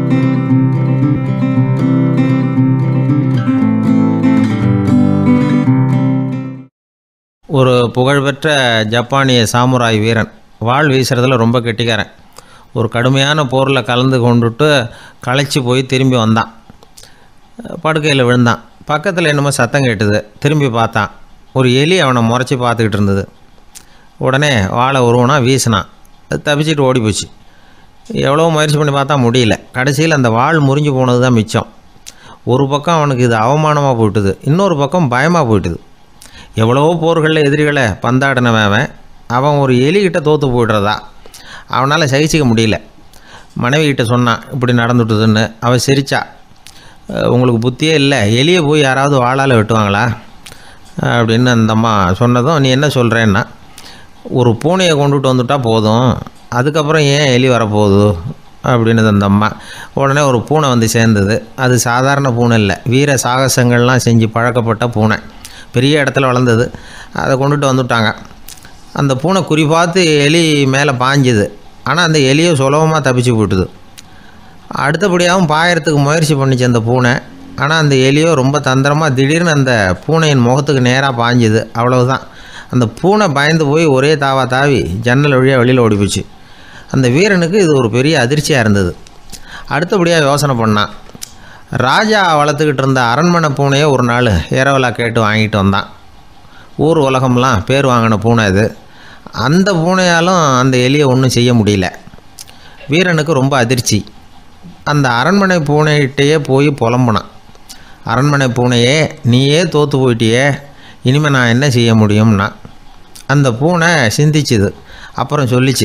ஒரு புகழ்பெற்ற ஜப்பானிய சாமுராய் வீரன் வாள் வீசுறதுல ரொம்ப கெட்டிக்காரன் ஒரு கடுமையான போரில் கலந்து கொண்டுட்டு களைச்சி போய் திரும்பி வந்தான் படுக்கையில் விழுந்தான் பக்கத்தில் என்னமோ சத்தம் கேட்டுது திரும்பி பார்த்தான் ஒரு எலி அவனை முறைச்சி பார்த்துக்கிட்டு இருந்தது உடனே வாழை உருவனா வீசினான் அது தப்பிச்சிட்டு ஓடி போச்சு எவ்வளோ முயற்சி பண்ணி பார்த்தா முடியல கடைசியில் அந்த வாள் முறிஞ்சு போனது தான் மிச்சம் ஒரு பக்கம் அவனுக்கு இது அவமானமாக போயிட்டுது இன்னொரு பக்கம் பயமாக போயிட்டுது எவ்வளவோ போர்களில் எதிரிகளை பந்தாடினவன் அவன் அவன் ஒரு எலிகிட்ட தோற்று போயிடுறதா அவனால் சகிச்சிக்க முடியல மனைவி கிட்ட சொன்னான் இப்படி நடந்துட்டுதுன்னு அவள் சிரிச்சா "அஹ், உங்களுக்கு புத்தியே இல்லை எலியை போய் யாராவது வாளால் வெட்டுவாங்களா அப்படின்னு அந்த அம்மா சொன்னதும் நீ என்ன சொல்கிறேன்னா ஒரு பூனையை கொண்டுட்டு வந்துட்டா போதும் அதுக்கப்புறம் ஏன் எலி வரப்போகுது அப்படின்னு அந்த அம்மா உடனே ஒரு பூனை வந்து சேர்ந்தது அது சாதாரண பூனை இல்லை வீர சாகசங்கள்லாம் செஞ்சு பழக்கப்பட்ட பூனை பெரிய இடத்துல வளர்ந்தது அதை கொண்டுட்டு வந்துட்டாங்க அந்த பூனை குறி பார்த்து எலி மேலே பாஞ்சுது ஆனால் அந்த எலியை சுலபமாக தப்பிச்சு போட்டுது அடுத்தபடியாகவும் பாயறதுக்கு முயற்சி பண்ணிச்சு அந்த பூனை ஆனால் அந்த எலியோ ரொம்ப தந்திரமாக திடீர்னு அந்த பூனையின் முகத்துக்கு நேராக பாஞ்சுது அவ்வளவுதான் அந்த பூனை பயந்து போய் ஒரே தாவா தாவி ஜன்னல் வழியாக வெளியில் ஓடி போச்சு அந்த வீரனுக்கு இது ஒரு பெரிய அதிர்ச்சியாக இருந்தது அடுத்தபடியாக யோசனை பண்ணான் ராஜா வளர்த்துக்கிட்டு இருந்த அரண்மனை பூனையை ஒரு நாள் இரவலாக கேட்டு வாங்கிட்டு வந்தான் ஊர் உலகம்லாம் பேர் வாங்கின பூனை இது அந்த பூனையாலும் அந்த எலியை ஒன்றும் செய்ய முடியல வீரனுக்கு ரொம்ப அதிர்ச்சி அந்த அரண்மனை பூனைகிட்டேயே போய் புலம்புனான் அரண்மனை பூனையே நீயே தோற்று போயிட்டியே இனிமேல் நான் என்ன செய்ய முடியும்னா அந்த பூனை சிந்திச்சுது அப்புறம் சொல்லிச்சு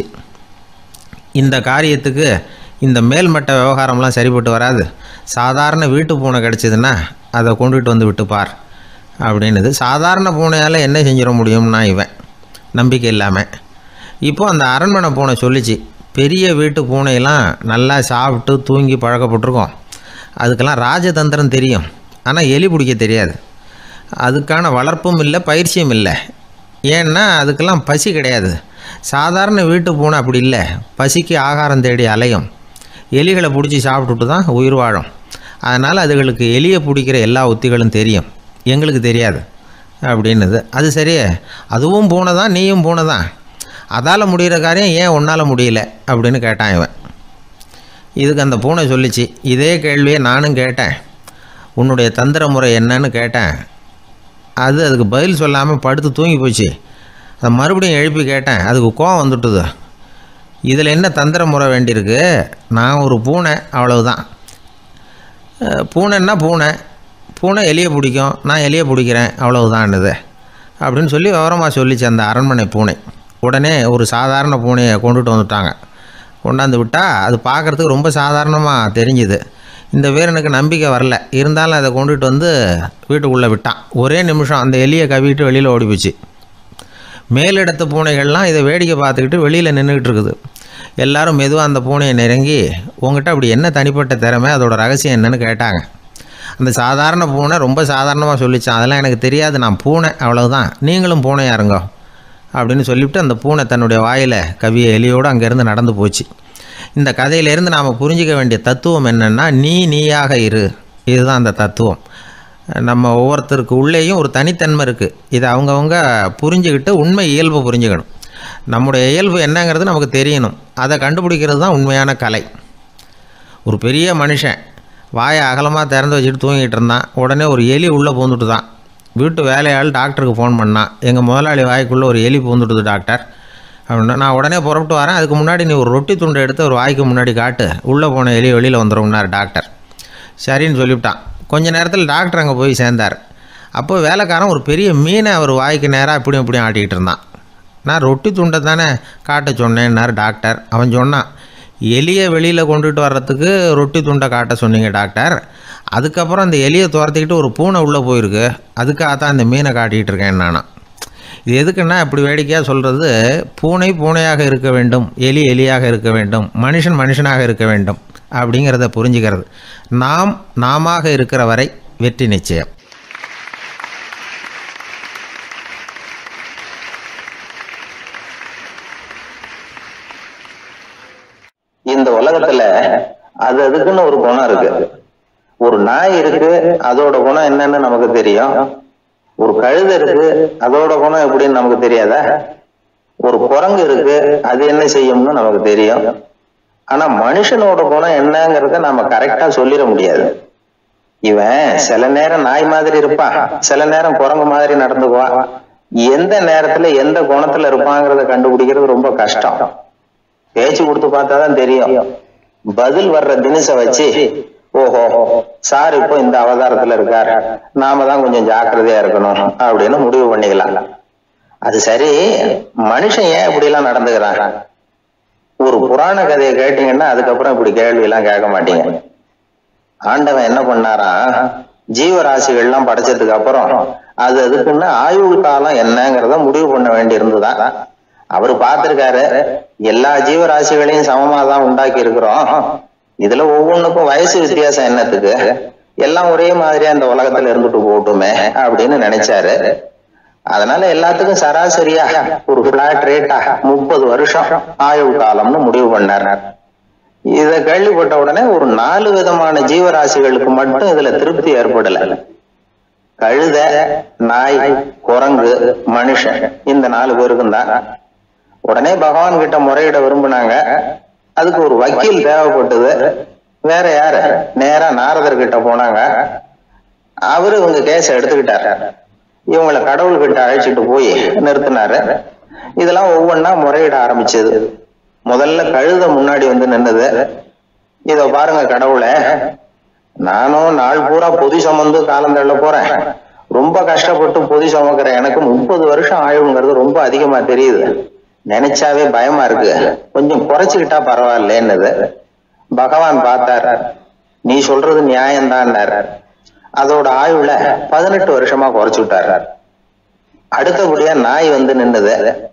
இந்த காரியத்துக்கு இந்த மேல்மட்ட விவகாரம்லாம் சரிப்பட்டு வராது சாதாரண வீட்டு பூனை கிடச்சிதுன்னா அதை கொண்டுட்டு வந்து விட்டுப்பார் அப்படின்னுது சாதாரண பூனையால் என்ன செஞ்சிட முடியும்னா இவன் நம்பிக்கை இல்லாமல் இப்போ அந்த அரண்மனை பூனை சொல்லிச்சு பெரிய வீட்டு பூனையெல்லாம் நல்லா சாப்பிட்டு தூங்கி பழக்கப்பட்டிருக்கோம் அதுக்கெல்லாம் ராஜதந்திரம் தெரியும் ஆனால் எலி பிடிக்க தெரியாது அதுக்கான வளர்ப்பும் இல்லை பயிற்சியும் இல்லை ஏன்னா அதுக்கெல்லாம் பசி கிடையாது சாதாரண வீட்டு பூனை அப்படி இல்லை பசிக்கு ஆகாரம் தேடி அலையும் எலிகளை பிடிச்சி சாப்பிட்டுட்டு தான் உயிர் வாழும் அதனால் அதுகளுக்கு எலியை பிடிக்கிற எல்லா உத்திகளும் தெரியும் எங்களுக்கு தெரியாது அப்படின்னுது அது சரியே அதுவும் பூனை தான் நீயும் பூனை தான் அதால் முடிகிற காரியம் ஏன் உன்னால் முடியல அப்படின்னு கேட்டான் இவன் இதுக்கு அந்த பூனை சொல்லிச்சு இதே கேள்வியை நானும் கேட்டேன் உன்னுடைய தந்திர முறை என்னன்னு கேட்டேன் அது அதுக்கு பதில் சொல்லாமல் படுத்து தூங்கி போச்சு அதை மறுபடியும் எழுப்பி கேட்டேன் அதுக்கு கோவம் வந்துட்டுது இதில் என்ன தந்திர முறை வேண்டியிருக்கு நான் ஒரு பூனை அவ்வளவுதான் அஹ், பூனைன்னா பூனை பூனை எலியை பிடிக்கும் நான் எலியை பிடிக்கிறேன் அவ்வளவுதான்னுது அப்படின்னு சொல்லி விவரமாக சொல்லிச்சு அந்த அரண்மனை பூனை உடனே ஒரு சாதாரண பூனையை கொண்டுட்டு வந்துட்டாங்க கொண்டாந்து விட்டால் அது பார்க்குறதுக்கு ரொம்ப சாதாரணமாக தெரிஞ்சுது இந்த வீரனுக்கு நம்பிக்கை வரல இருந்தாலும் அதை கொண்டுட்டு வந்து வீட்டுக்குள்ளே விட்டான் ஒரே நிமிஷம் அந்த எலியை கவிட்டு வெளியில் ஓடி போச்சு மேலிடத்து பூனைகள்லாம் இதை வேடிக்கை பார்த்துக்கிட்டு வெளியில் நின்றுக்கிட்டு இருக்குது எல்லாரும் மெதுவாக அந்த பூனையை நெருங்கி உங்ககிட்ட அப்படி என்ன தனிப்பட்ட திறமை அதோட ரகசியம் என்னன்னு கேட்டாங்க அந்த சாதாரண பூனை ரொம்ப சாதாரணமாக சொல்லிச்சான் அதெல்லாம் எனக்கு தெரியாது நான் பூனை அவ்வளவுதான் நீங்களும் பூனையா இருங்கோ அப்படின்னு சொல்லிவிட்டு அந்த பூனை தன்னுடைய வாயில் கவிய எலியோடு அங்கேருந்து நடந்து போச்சு இந்த கதையிலேருந்து நாம் புரிஞ்சிக்க வேண்டிய தத்துவம் என்னென்னா நீ நீயாக இரு இதுதான் அந்த தத்துவம் நம்ம ஒவ்வொருத்தருக்கு உள்ளேயும் ஒரு தனித்தன்மை இருக்குது இதை அவங்கவுங்க புரிஞ்சுக்கிட்டு உண்மை இயல்பு புரிஞ்சுக்கணும் நம்முடைய இயல்பு என்னங்கிறது நமக்கு தெரியணும் அதை கண்டுபிடிக்கிறது தான் உண்மையான கலை ஒரு பெரிய மனுஷன் வாயை அகலமாக திறந்து வச்சுட்டு தூங்கிட்டு இருந்தான் உடனே ஒரு எலி உள்ளே பூந்துட்டு தான் வீட்டு வேலையாள் டாக்டருக்கு ஃபோன் பண்ணான் எங்கள் முதலாளி வாய்க்குள்ளே ஒரு எலி பூந்துட்டுது டாக்டர் அப்படின்னா நான் உடனே புறப்பட்டு வரேன் அதுக்கு முன்னாடி நீ ஒரு ரொட்டி துண்டை எடுத்து ஒரு வாய்க்கு முன்னாடி காட்டு உள்ளே போன எலி வெளியில் வந்துடும்னார் டாக்டர் சரின்னு சொல்லிவிட்டான் கொஞ்ச நேரத்தில் டாக்டர் அங்கே போய் சேர்ந்தார் அப்போ வேலைக்காரன் ஒரு பெரிய மீனை அவர் வாய்க்கு நேராக இப்படியும் இப்படியும் ஆட்டிக்கிட்டு இருந்தான் நான் ரொட்டி துண்டை தானே காட்ட சொன்னேன்னார் டாக்டர் அவன் சொன்னான் எலியை வெளியில் கொண்டுட்டு வர்றதுக்கு ரொட்டி துண்டை காட்ட சொன்னீங்க டாக்டர் அதுக்கப்புறம் அந்த எலியை துரத்திக்கிட்டு ஒரு பூனை உள்ளே போயிருக்கு அதுக்காக தான் இந்த மீனை காட்டிகிட்டு இருக்கேன் நானா இது எதுக்குன்னா இப்படி வேடிக்கையாக சொல்கிறது பூனை பூனையாக இருக்க வேண்டும் எலி எலியாக இருக்க வேண்டும் மனுஷன் மனுஷனாக இருக்க வேண்டும் அப்படிங்கிறத புரிஞ்சுக்கிறது நாம் நாமாக இருக்கிற வரை வெற்றி நிச்சயம் இந்த உலகத்துல அது அதுக்குன்னு ஒரு குணம் இருக்கு ஒரு நாய் இருக்கு அதோட குணம் என்னன்னு நமக்கு தெரியும் ஒரு கழுதை இருக்கு அதோட குணம் எப்படின்னு நமக்கு தெரியாதா ஒரு குரங்கு இருக்கு அது என்ன செய்யும்னு நமக்கு தெரியும் ஆனா மனுஷனோட குணம் என்னங்கிறத நம்ம கரெக்டா சொல்லிட முடியாது இவன் சில நேரம் நாய் மாதிரி இருப்பான் சில நேரம் குரங்கு மாதிரி நடந்துக்குவான் எந்த நேரத்துல எந்த குணத்துல இருப்பாங்கிறத கண்டுபிடிக்கிறது ரொம்ப கஷ்டம் பேச்சு கொடுத்து பார்த்தாதான் தெரியும் பதில் வர்ற தினச வச்சு ஓஹோ சார் இப்போ இந்த அவதாரத்துல இருக்கார் நாம தான் கொஞ்சம் ஜாக்கிரதையா இருக்கணும் அப்படின்னு முடிவு பண்ணிக்கலாம் அது சரி மனுஷன் ஏன் இப்படி எல்லாம் நடந்துக்கிறான் ஒரு புராண கதையை கேட்டீங்கன்னா அதுக்கப்புறம் இப்படி கேள்வி எல்லாம் கேட்க மாட்டீங்க ஆண்டவன் என்ன பண்ணாராம் ஜீவராசிகள்லாம் படைச்சதுக்கு அப்புறம் அது அதுக்குன்னு ஆயுள் காலம் என்னங்கிறத முடிவு பண்ண வேண்டி இருந்துதான் அவர் பார்த்திருக்காரு எல்லா ஜீவராசிகளையும் சமமா தான் உண்டாக்கி இருக்கிறோம் இதுல ஒவ்வொன்றுக்கும் வயசு வித்தியாசம் என்னத்துக்கு எல்லாம் ஒரே மாதிரியா இந்த உலகத்துல இருந்துட்டு போட்டுமே அப்படின்னு நினைச்சாரு அதனால எல்லாத்துக்கும் சராசரியா ஒரு பிளாட் ரேட்டா முப்பது வருஷம் ஆயுள் காலம்னு முடிவு பண்ணார் இத கேள்விப்பட்ட உடனே ஒரு நாலு விதமான ஜீவராசிகளுக்கு மட்டும் இதுல திருப்தி ஏற்படல கழுத நாய் குரங்கு மனுஷன் இந்த நாலு பேருக்கும் தான் உடனே பகவான் கிட்ட முறையிட விரும்பினாங்க அதுக்கு ஒரு வக்கீல் தேவைப்பட்டது வேற யாரு நேரா நாரதர் கிட்ட போனாங்க அவரு இவங்க கேஸ எடுத்துக்கிட்டாரு இவங்கள கடவுள் கிட்ட அழைச்சிட்டு போய் நிறுத்தினாரு இதெல்லாம் ஒவ்வொன்னா முறையிட ஆரம்பிச்சது முதல்ல கழுத முன்னாடி வந்து நின்னது இத பாருங்க கடவுளை நானும் நாள் பூரா பொதி சுமந்து காலம் தள்ள போறேன் ரொம்ப கஷ்டப்பட்டு பொதி சுமக்கிற எனக்கு முப்பது வருஷம் ஆயுங்கிறது ரொம்ப அதிகமா தெரியுது நினைச்சாவே பயமா இருக்கு கொஞ்சம் குறைச்சுக்கிட்டா பரவாயில்லன்னுது பகவான் பார்த்தார் நீ சொல்றது நியாயம்தான்னார் அதோட ஆயுள பதினெட்டு வருஷமா குறைச்சு விட்டார் அடுத்தபடியா நாய் வந்து நின்னுது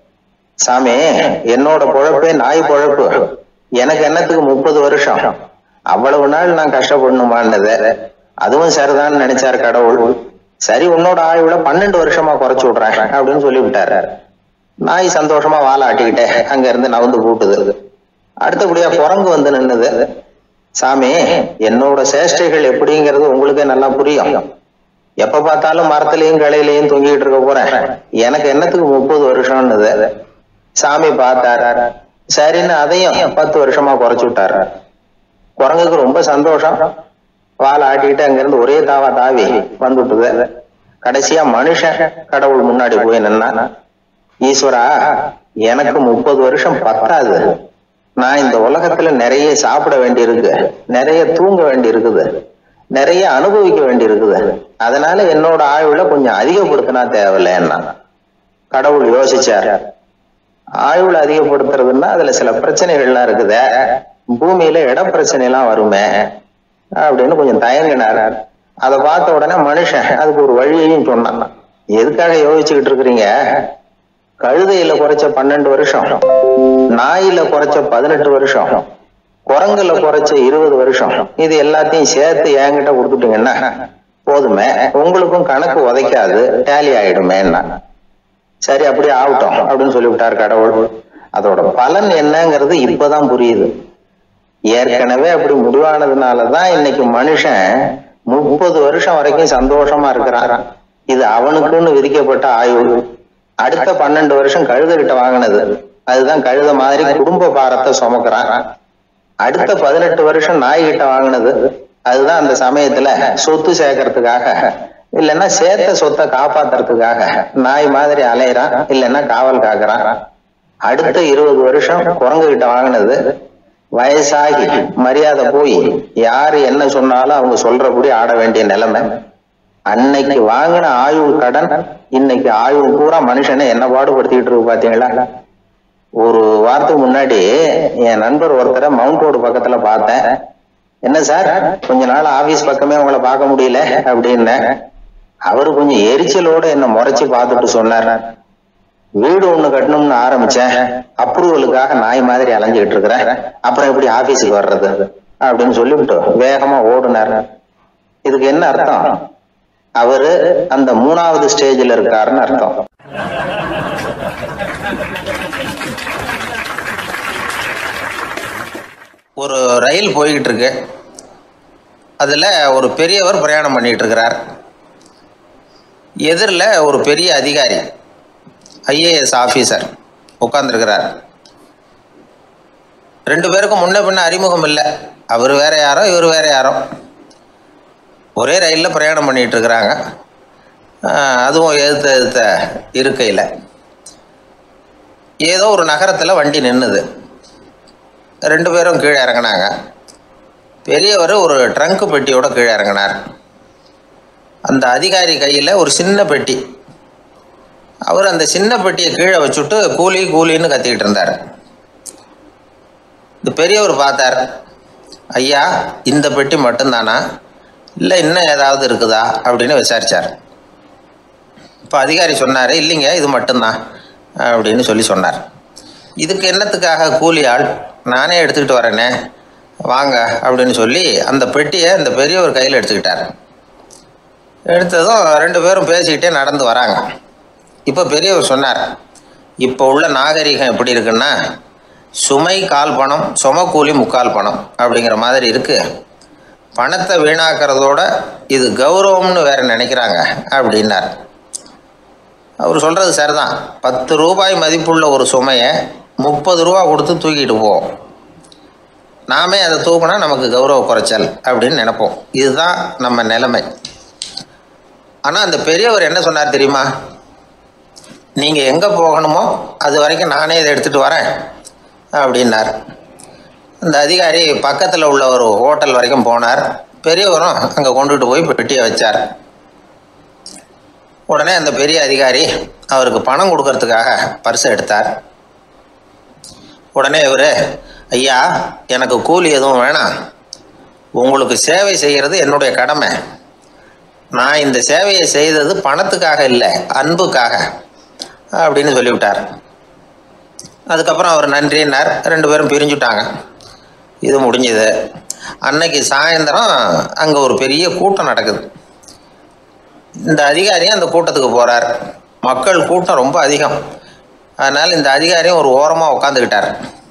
சாமி என்னோட பொழப்பே நாய் பொழப்பு எனக்கு என்னத்துக்கு முப்பது வருஷம் அவ்வளவு நாள் நான் கஷ்டப்படணுமான்னது அதுவும் சரிதான்னு நினைச்சாரு கடவுள் சரி உன்னோட ஆயுள பன்னெண்டு வருஷமா குறைச்சு விடுறேன் அப்படின்னு சொல்லி விட்டாரு நாய் சந்தோஷமா வாழை ஆட்டிக்கிட்டே அங்க இருந்து நவுந்து கூட்டுது அடுத்தபடியா குரங்கு வந்து நின்னுது சாமி என்னோட சேஷ்டைகள் எப்படிங்கிறது உங்களுக்கே நல்லா புரியும் எப்ப பார்த்தாலும் மரத்திலையும் கிளையிலையும் தொங்கிட்டு இருக்க போறேன் எனக்கு என்னத்துக்கு முப்பது வருஷம்னுது சாமி பார்த்தாரு சரின்னு அதையும் பத்து வருஷமா குறைச்சு விட்டாரு குரங்குக்கு ரொம்ப சந்தோஷம் வாழை ஆட்டிக்கிட்டு அங்க இருந்து ஒரே தாவா தாவி வந்துட்டுது கடைசியா மனுஷன் கடவுள் முன்னாடி போய் நின்னா ஈஸ்வரா எனக்கு முப்பது வருஷம் பத்தாது நான் இந்த உலகத்துல நிறைய சாப்பிட வேண்டி இருக்கு நிறைய தூங்க வேண்டி இருக்குது நிறைய அனுபவிக்க வேண்டி இருக்குது அதனால என்னோட ஆயுள கொஞ்சம் அதிகப்படுத்தினா தேவையில்லைன்னா கடவுள் யோசிச்சார் ஆயுள் அதிகப்படுத்துறதுன்னா அதுல சில பிரச்சனைகள்லாம் இருக்குதே பூமியில இட பிரச்சனை எல்லாம் வருமே அப்படின்னு கொஞ்சம் தயங்கினார் அதை பார்த்த உடனே மனுஷன் அதுக்கு ஒரு வழியையும் சொன்னான் எதுக்காக யோசிச்சுக்கிட்டு இருக்கிறீங்க கழுதையில குறைச்ச பன்னெண்டு வருஷம் நாயில குறைச்ச பதினெட்டு வருஷம் குரங்குல குறைச்ச இருபது வருஷம் இது எல்லாத்தையும் சேர்த்து என்கிட்ட கொடுத்துட்டீங்கன்னா போதுமே உங்களுக்கும் கணக்கு உதைக்காது டேலி ஆயிடுமேன்னா சரி அப்படியே ஆகட்டும் அப்படின்னு சொல்லிவிட்டார் கடவுள் அதோட பலன் என்னங்கிறது இப்பதான் புரியுது ஏற்கனவே அப்படி முடிவானதுனாலதான் இன்னைக்கு மனுஷன் முப்பது வருஷம் வரைக்கும் சந்தோஷமா இருக்கிறான் இது அவனுக்குன்னு விதிக்கப்பட்ட ஆயுள் அடுத்த பன்னெண்டு வருஷம் கழுத கிட்ட வாங்கினது அதுதான் கழுத மாதிரி குடும்ப பாரத்தை சுமக்கிறான் அடுத்த பதினெட்டு வருஷம் நாய் கிட்ட வாங்கினது அதுதான் அந்த சமயத்துல சொத்து சேர்க்கறதுக்காக இல்லைன்னா சேர்த்த சொத்தை காப்பாத்துறதுக்காக நாய் மாதிரி அலையிறான் இல்லைன்னா காவல் காக்குறான் அடுத்த இருபது வருஷம் குரங்கு கிட்ட வாங்கினது வயசாகி மரியாதை போய் யாரு என்ன சொன்னாலும் அவங்க சொல்றபடி ஆட வேண்டிய நிலைமை அன்னைக்கு வாங்கின ஆயுள் கடன் இன்னைக்கு ஆயுள் பூரா மனுஷனை என்ன பாடுபடுத்திட்டு இருக்கு பாத்தீங்களா ஒரு வாரத்துக்கு முன்னாடி என் நண்பர் ஒருத்தரை மவுண்ட் ரோடு பக்கத்துல பார்த்தேன் என்ன சார் கொஞ்ச நாள் ஆபீஸ் பக்கமே உங்களை பார்க்க முடியல அப்படின்னு அவரு கொஞ்சம் எரிச்சலோட என்ன முறைச்சு பார்த்துட்டு சொன்னார் வீடு ஒண்ணு கட்டணும்னு ஆரம்பிச்சேன் அப்ரூவலுக்காக நாய் மாதிரி அலைஞ்சுக்கிட்டு இருக்கிறேன் அப்புறம் எப்படி ஆபீஸுக்கு வர்றது அப்படின்னு சொல்லிவிட்டு வேகமா ஓடுனார் இதுக்கு என்ன அர்த்தம் அவரு அந்த மூணாவது ஸ்டேஜ்ல இருக்காருன்னு அர்த்தம் ஒரு ரயில் போய்கிட்டு இருக்கு அதில் ஒரு பெரியவர் பிரயாணம் பண்ணிகிட்டு இருக்கிறார் எதிரில் ஒரு பெரிய அதிகாரி ஐஏஎஸ் ஆஃபீஸர் உட்காந்துருக்கிறார் ரெண்டு பேருக்கும் முன்ன பின்ன அறிமுகம் இல்லை அவர் வேற யாரோ இவர் வேற யாரோ ஒரே ரயிலில் பிரயாணம் பண்ணிகிட்டு இருக்கிறாங்க ஆஹ் அதுவும் எதிர்த்த எதிர்த்த இருக்கையில் ஏதோ ஒரு நகரத்தில் வண்டி நின்றுது ரெண்டு பேரும் கீழே இறங்கினாங்க பெரியவர் ஒரு ட்ரங்க் பெட்டியோட கீழே இறங்கினார் அந்த அதிகாரி கையில் ஒரு சின்ன பெட்டி அவர் அந்த சின்ன பெட்டியை கீழே வச்சுட்டு கூலி கூலின்னு கத்திக்கிட்டு இருந்தார் இந்த பெரியவர் பார்த்தார் ஐயா இந்த பெட்டி மட்டும்தானா இல்லை இன்னும் ஏதாவது இருக்குதா அப்படின்னு விசாரித்தார் இப்போ அதிகாரி சொன்னார் இல்லைங்க இது மட்டும்தான் அப்படின்னு சொல்லி சொன்னார் இதுக்கு என்னத்துக்காக கூலி ஆள் நானே எடுத்துக்கிட்டு வரேனே வாங்க அப்படின்னு சொல்லி அந்த பெட்டியை அந்த பெரியவர் கையில் எடுத்துக்கிட்டார் எடுத்ததும் ரெண்டு பேரும் பேசிக்கிட்டே நடந்து வராங்க இப்போ பெரியவர் சொன்னார் இப்போ உள்ள நாகரிகம் எப்படி இருக்குன்னா சுமை கால் பணம் சும கூலி முக்கால் பணம் அப்படிங்கிற மாதிரி இருக்குது பணத்தை வீணாக்கிறதோட இது கௌரவம்னு வேற நினைக்கிறாங்க அப்படின்னார் அவர் சொல்கிறது சரிதான் பத்து ரூபாய் மதிப்புள்ள ஒரு சுமையை முப்பது ரூபா கொடுத்து தூக்கிட்டு போவோம் நாமே அதை தூக்குனா நமக்கு கௌரவ குறைச்சல் அப்படின்னு நினைப்போம் இதுதான் நம்ம நிலைமை ஆனால் அந்த பெரியவர் என்ன சொன்னார் தெரியுமா நீங்கள் எங்கே போகணுமோ அது வரைக்கும் நானே இதை எடுத்துகிட்டு வரேன் அப்படின்னார் அந்த அதிகாரி பக்கத்தில் உள்ள ஒரு ஹோட்டல் வரைக்கும் போனார் பெரியவரும் அங்கே கொண்டுட்டு போய் பெட்டியை வச்சார் உடனே அந்த பெரிய அதிகாரி அவருக்கு பணம் கொடுக்கறதுக்காக பர்ஸ் எடுத்தார் உடனே இவர் ஐயா எனக்கு கூலி எதுவும் வேணாம் உங்களுக்கு சேவை செய்கிறது என்னுடைய கடமை நான் இந்த சேவையை செய்தது பணத்துக்காக இல்லை அன்புக்காக அப்படின்னு சொல்லிவிட்டார் அதுக்கப்புறம் அவர் நன்றின்னார் ரெண்டு பேரும் பிரிஞ்சுட்டாங்க இது முடிஞ்சது அன்னைக்கு சாயந்தரம் அங்கே ஒரு பெரிய கூட்டம் நடக்குது இந்த அதிகாரியும் அந்த கூட்டத்துக்கு போகிறார் மக்கள் கூட்டம் ரொம்ப அதிகம் அதனால் இந்த அதிகாரியும் ஒரு ஓரமாக உட்காந்துக்கிட்டார்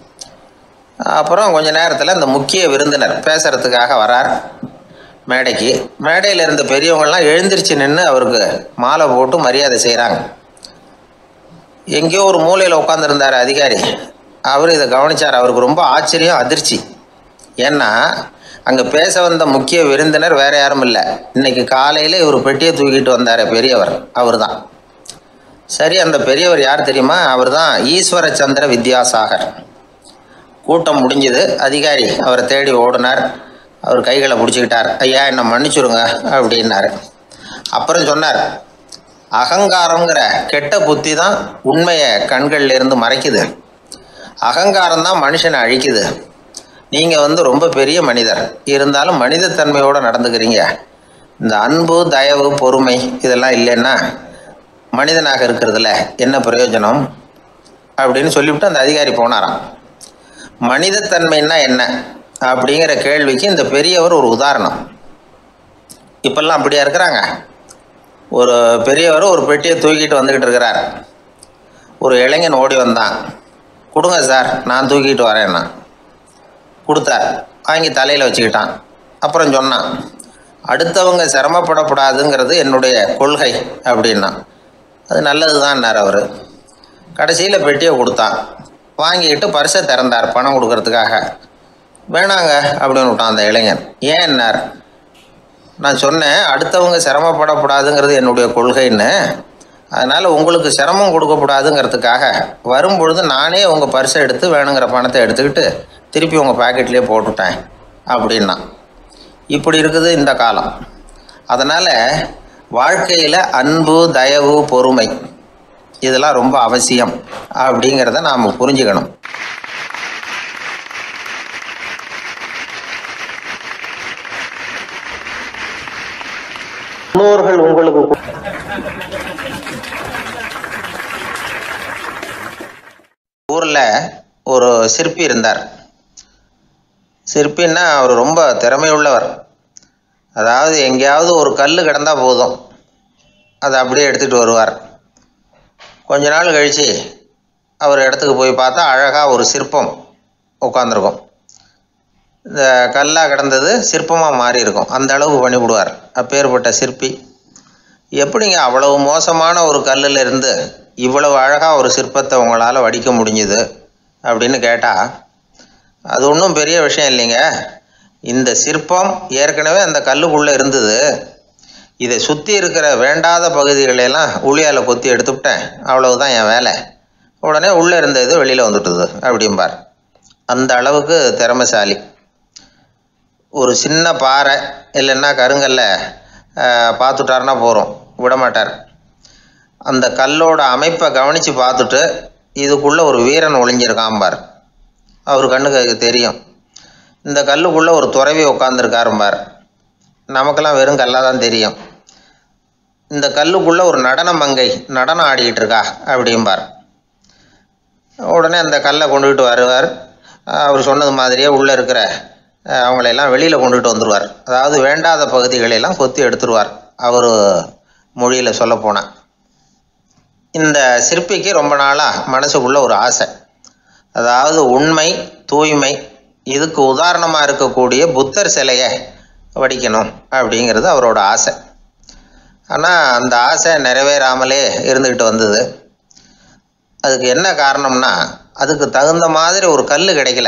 அப்புறம் கொஞ்ச நேரத்தில் இந்த முக்கிய விருந்தினர் பேசுகிறதுக்காக வரார் மேடைக்கு மேடையில் இருந்த பெரியவங்கள்லாம் எழுந்திருச்சு நின்று அவருக்கு மாலை போட்டு மரியாதை செய்கிறாங்க எங்கேயோ ஒரு மூலையில் உட்காந்துருந்தார் அதிகாரி அவர் இதை கவனிச்சார் அவருக்கு ரொம்ப ஆச்சரியம் அதிர்ச்சி ஏன்னா அங்கே பேச வந்த முக்கிய விருந்தினர் வேற யாரும் இல்லை இன்னைக்கு காலையில் இவர் பெட்டியை தூக்கிட்டு வந்தார் பெரியவர் அவர் தான் சரி அந்த பெரியவர் யார் தெரியுமா அவர் தான் ஈஸ்வர சந்திர வித்யாசாகர் கூட்டம் முடிஞ்சது அதிகாரி அவரை தேடி ஓடினார் அவர் கைகளை பிடிச்சிக்கிட்டார் ஐயா என்னை மன்னிச்சுடுங்க அப்படின்னாரு அப்புறம் சொன்னார் அகங்காரங்கிற கெட்ட புத்தி தான் உண்மையை கண்கள்ல இருந்து மறைக்குது அகங்காரம் தான் மனுஷனை அழிக்குது நீங்கள் வந்து ரொம்ப பெரிய மனிதர் இருந்தாலும் மனிதத்தன்மையோடு நடந்துக்கிறீங்க இந்த அன்பு தயவு பொறுமை இதெல்லாம் இல்லைன்னா மனிதனாக இருக்கிறதுல என்ன பிரயோஜனம் அப்படின்னு சொல்லிவிட்டு அந்த அதிகாரி போனாராம் மனிதத்தன்மைன்னா என்ன அப்படிங்கிற கேள்விக்கு இந்த பெரியவர் ஒரு உதாரணம் இப்பெல்லாம் அப்படியா இருக்கிறாங்க ஒரு பெரியவர் ஒரு பெட்டியை தூக்கிட்டு வந்துக்கிட்டு இருக்கிறார் ஒரு இளைஞன் ஓடி வந்தான் கொடுங்க சார் நான் தூக்கிட்டு வரேன்னா கொடுத்தார் வாங்கி தலையில் வச்சுக்கிட்டான் அப்புறம் சொன்னான் அடுத்தவங்க சிரமப்படக்கூடாதுங்கிறது என்னுடைய கொள்கை அப்படின்னா அது நல்லது தான்னார் அவர் கடைசியில் பெட்டியை கொடுத்தான் வாங்கிக்கிட்டு பரிசை திறந்தார் பணம் கொடுக்கறதுக்காக வேணாங்க அப்படின்னு விட்டான் அந்த இளைஞன் ஏன்னார் நான் சொன்னேன் அடுத்தவங்க சிரமப்படக்கூடாதுங்கிறது என்னுடைய கொள்கைன்னு அதனால் உங்களுக்கு சிரமம் கொடுக்கக்கூடாதுங்கிறதுக்காக வரும்பொழுது நானே உங்கள் பர்ஸை எடுத்து வேணுங்கிற பணத்தை எடுத்துக்கிட்டு திருப்பி உங்கள் பாக்கெட்லேயே போட்டுட்டேன் அப்படின்னா இப்படி இருக்குது இந்த காலம் அதனால் வாழ்க்கையில் அன்பு தயவு பொறுமை இதெல்லாம் ரொம்ப அவசியம் அப்படிங்கிறத நாம் புரிஞ்சுக்கணும் முன்னோர்கள் உங்களுக்கு கு- ஊரில் ஒரு சிற்பி இருந்தார் சிற்பின்னா அவர் ரொம்ப திறமையுள்ளவர் அதாவது எங்கேயாவது ஒரு கல் கிடந்தா போதும் அதை அப்படியே எடுத்துகிட்டு வருவார் கொஞ்ச நாள் கழித்து அவர் இடத்துக்கு போய் பார்த்தா அழகாக ஒரு சிற்பம் உட்காந்துருக்கும் இந்த கல்லாக கிடந்தது சிற்பமாக மாறி இருக்கும் அந்த அளவுக்கு பண்ணிவிடுவார் அப்பேற்பட்ட சிற்பி எப்படிங்க அவ்வளவு மோசமான ஒரு கல்லில் இருந்து இவ்வளவு அழகாக ஒரு சிற்பத்தை உங்களால் வடிக்க முடிஞ்சுது அப்படின்னு கேட்டால் அது ஒன்றும் பெரிய விஷயம் இல்லைங்க இந்த சிற்பம் ஏற்கனவே அந்த கல்லுக்குள்ளே இருந்தது இதை சுற்றி இருக்கிற வேண்டாத பகுதிகளெல்லாம் உளியால் கொத்தி எடுத்துவிட்டேன் அவ்வளவுதான் என் வேலை உடனே உள்ளே இருந்த இது வெளியில் வந்துட்டுது அப்படிம்பார் அந்த அளவுக்கு திறமைசாலி ஒரு சின்ன பாறை இல்லைன்னா கருங்கல்ல அஹ், பார்த்துட்டாருன்னா போகிறோம் விட மாட்டார் அந்த கல்லோட அமைப்பை கவனித்து பார்த்துட்டு இதுக்குள்ளே ஒரு வீரன் ஒளிஞ்சிருக்கான் பார் அவர் கண்ணுக்கு தெரியும் இந்த கல்லுக்குள்ளே ஒரு துறவி உட்காந்துருக்காரும்பார் நமக்கெல்லாம் வெறும் கல்லாக தான் தெரியும் இந்த கல்லுக்குள்ளே ஒரு நடன மங்கை நடனம் ஆடிக்கிட்டு இருக்கா அப்படிம்பார் உடனே அந்த கல்லை கொண்டுகிட்டு வருவார் அவர் சொன்னது மாதிரியே உள்ளே இருக்கிற அஹ், அவங்களையெல்லாம் வெளியில் கொண்டுகிட்டு வந்துடுவார் அதாவது வேண்டாத பகுதிகளெல்லாம் கொத்தி எடுத்துருவார் அவர் மொழியில் சொல்லப்போனால் இந்த சிற்பிக்கு ரொம்ப நாளாக மனசுக்குள்ள ஒரு ஆசை அதாவது உண்மை தூய்மை இதுக்கு உதாரணமாக இருக்கக்கூடிய புத்தர் சிலையை வடிக்கணும் அப்படிங்கிறது அவரோட ஆசை ஆனால் அந்த ஆசை நிறைவேறாமலே இருந்துக்கிட்டு வந்தது அதுக்கு என்ன காரணம்னா அதுக்கு தகுந்த மாதிரி ஒரு கல் கிடைக்கல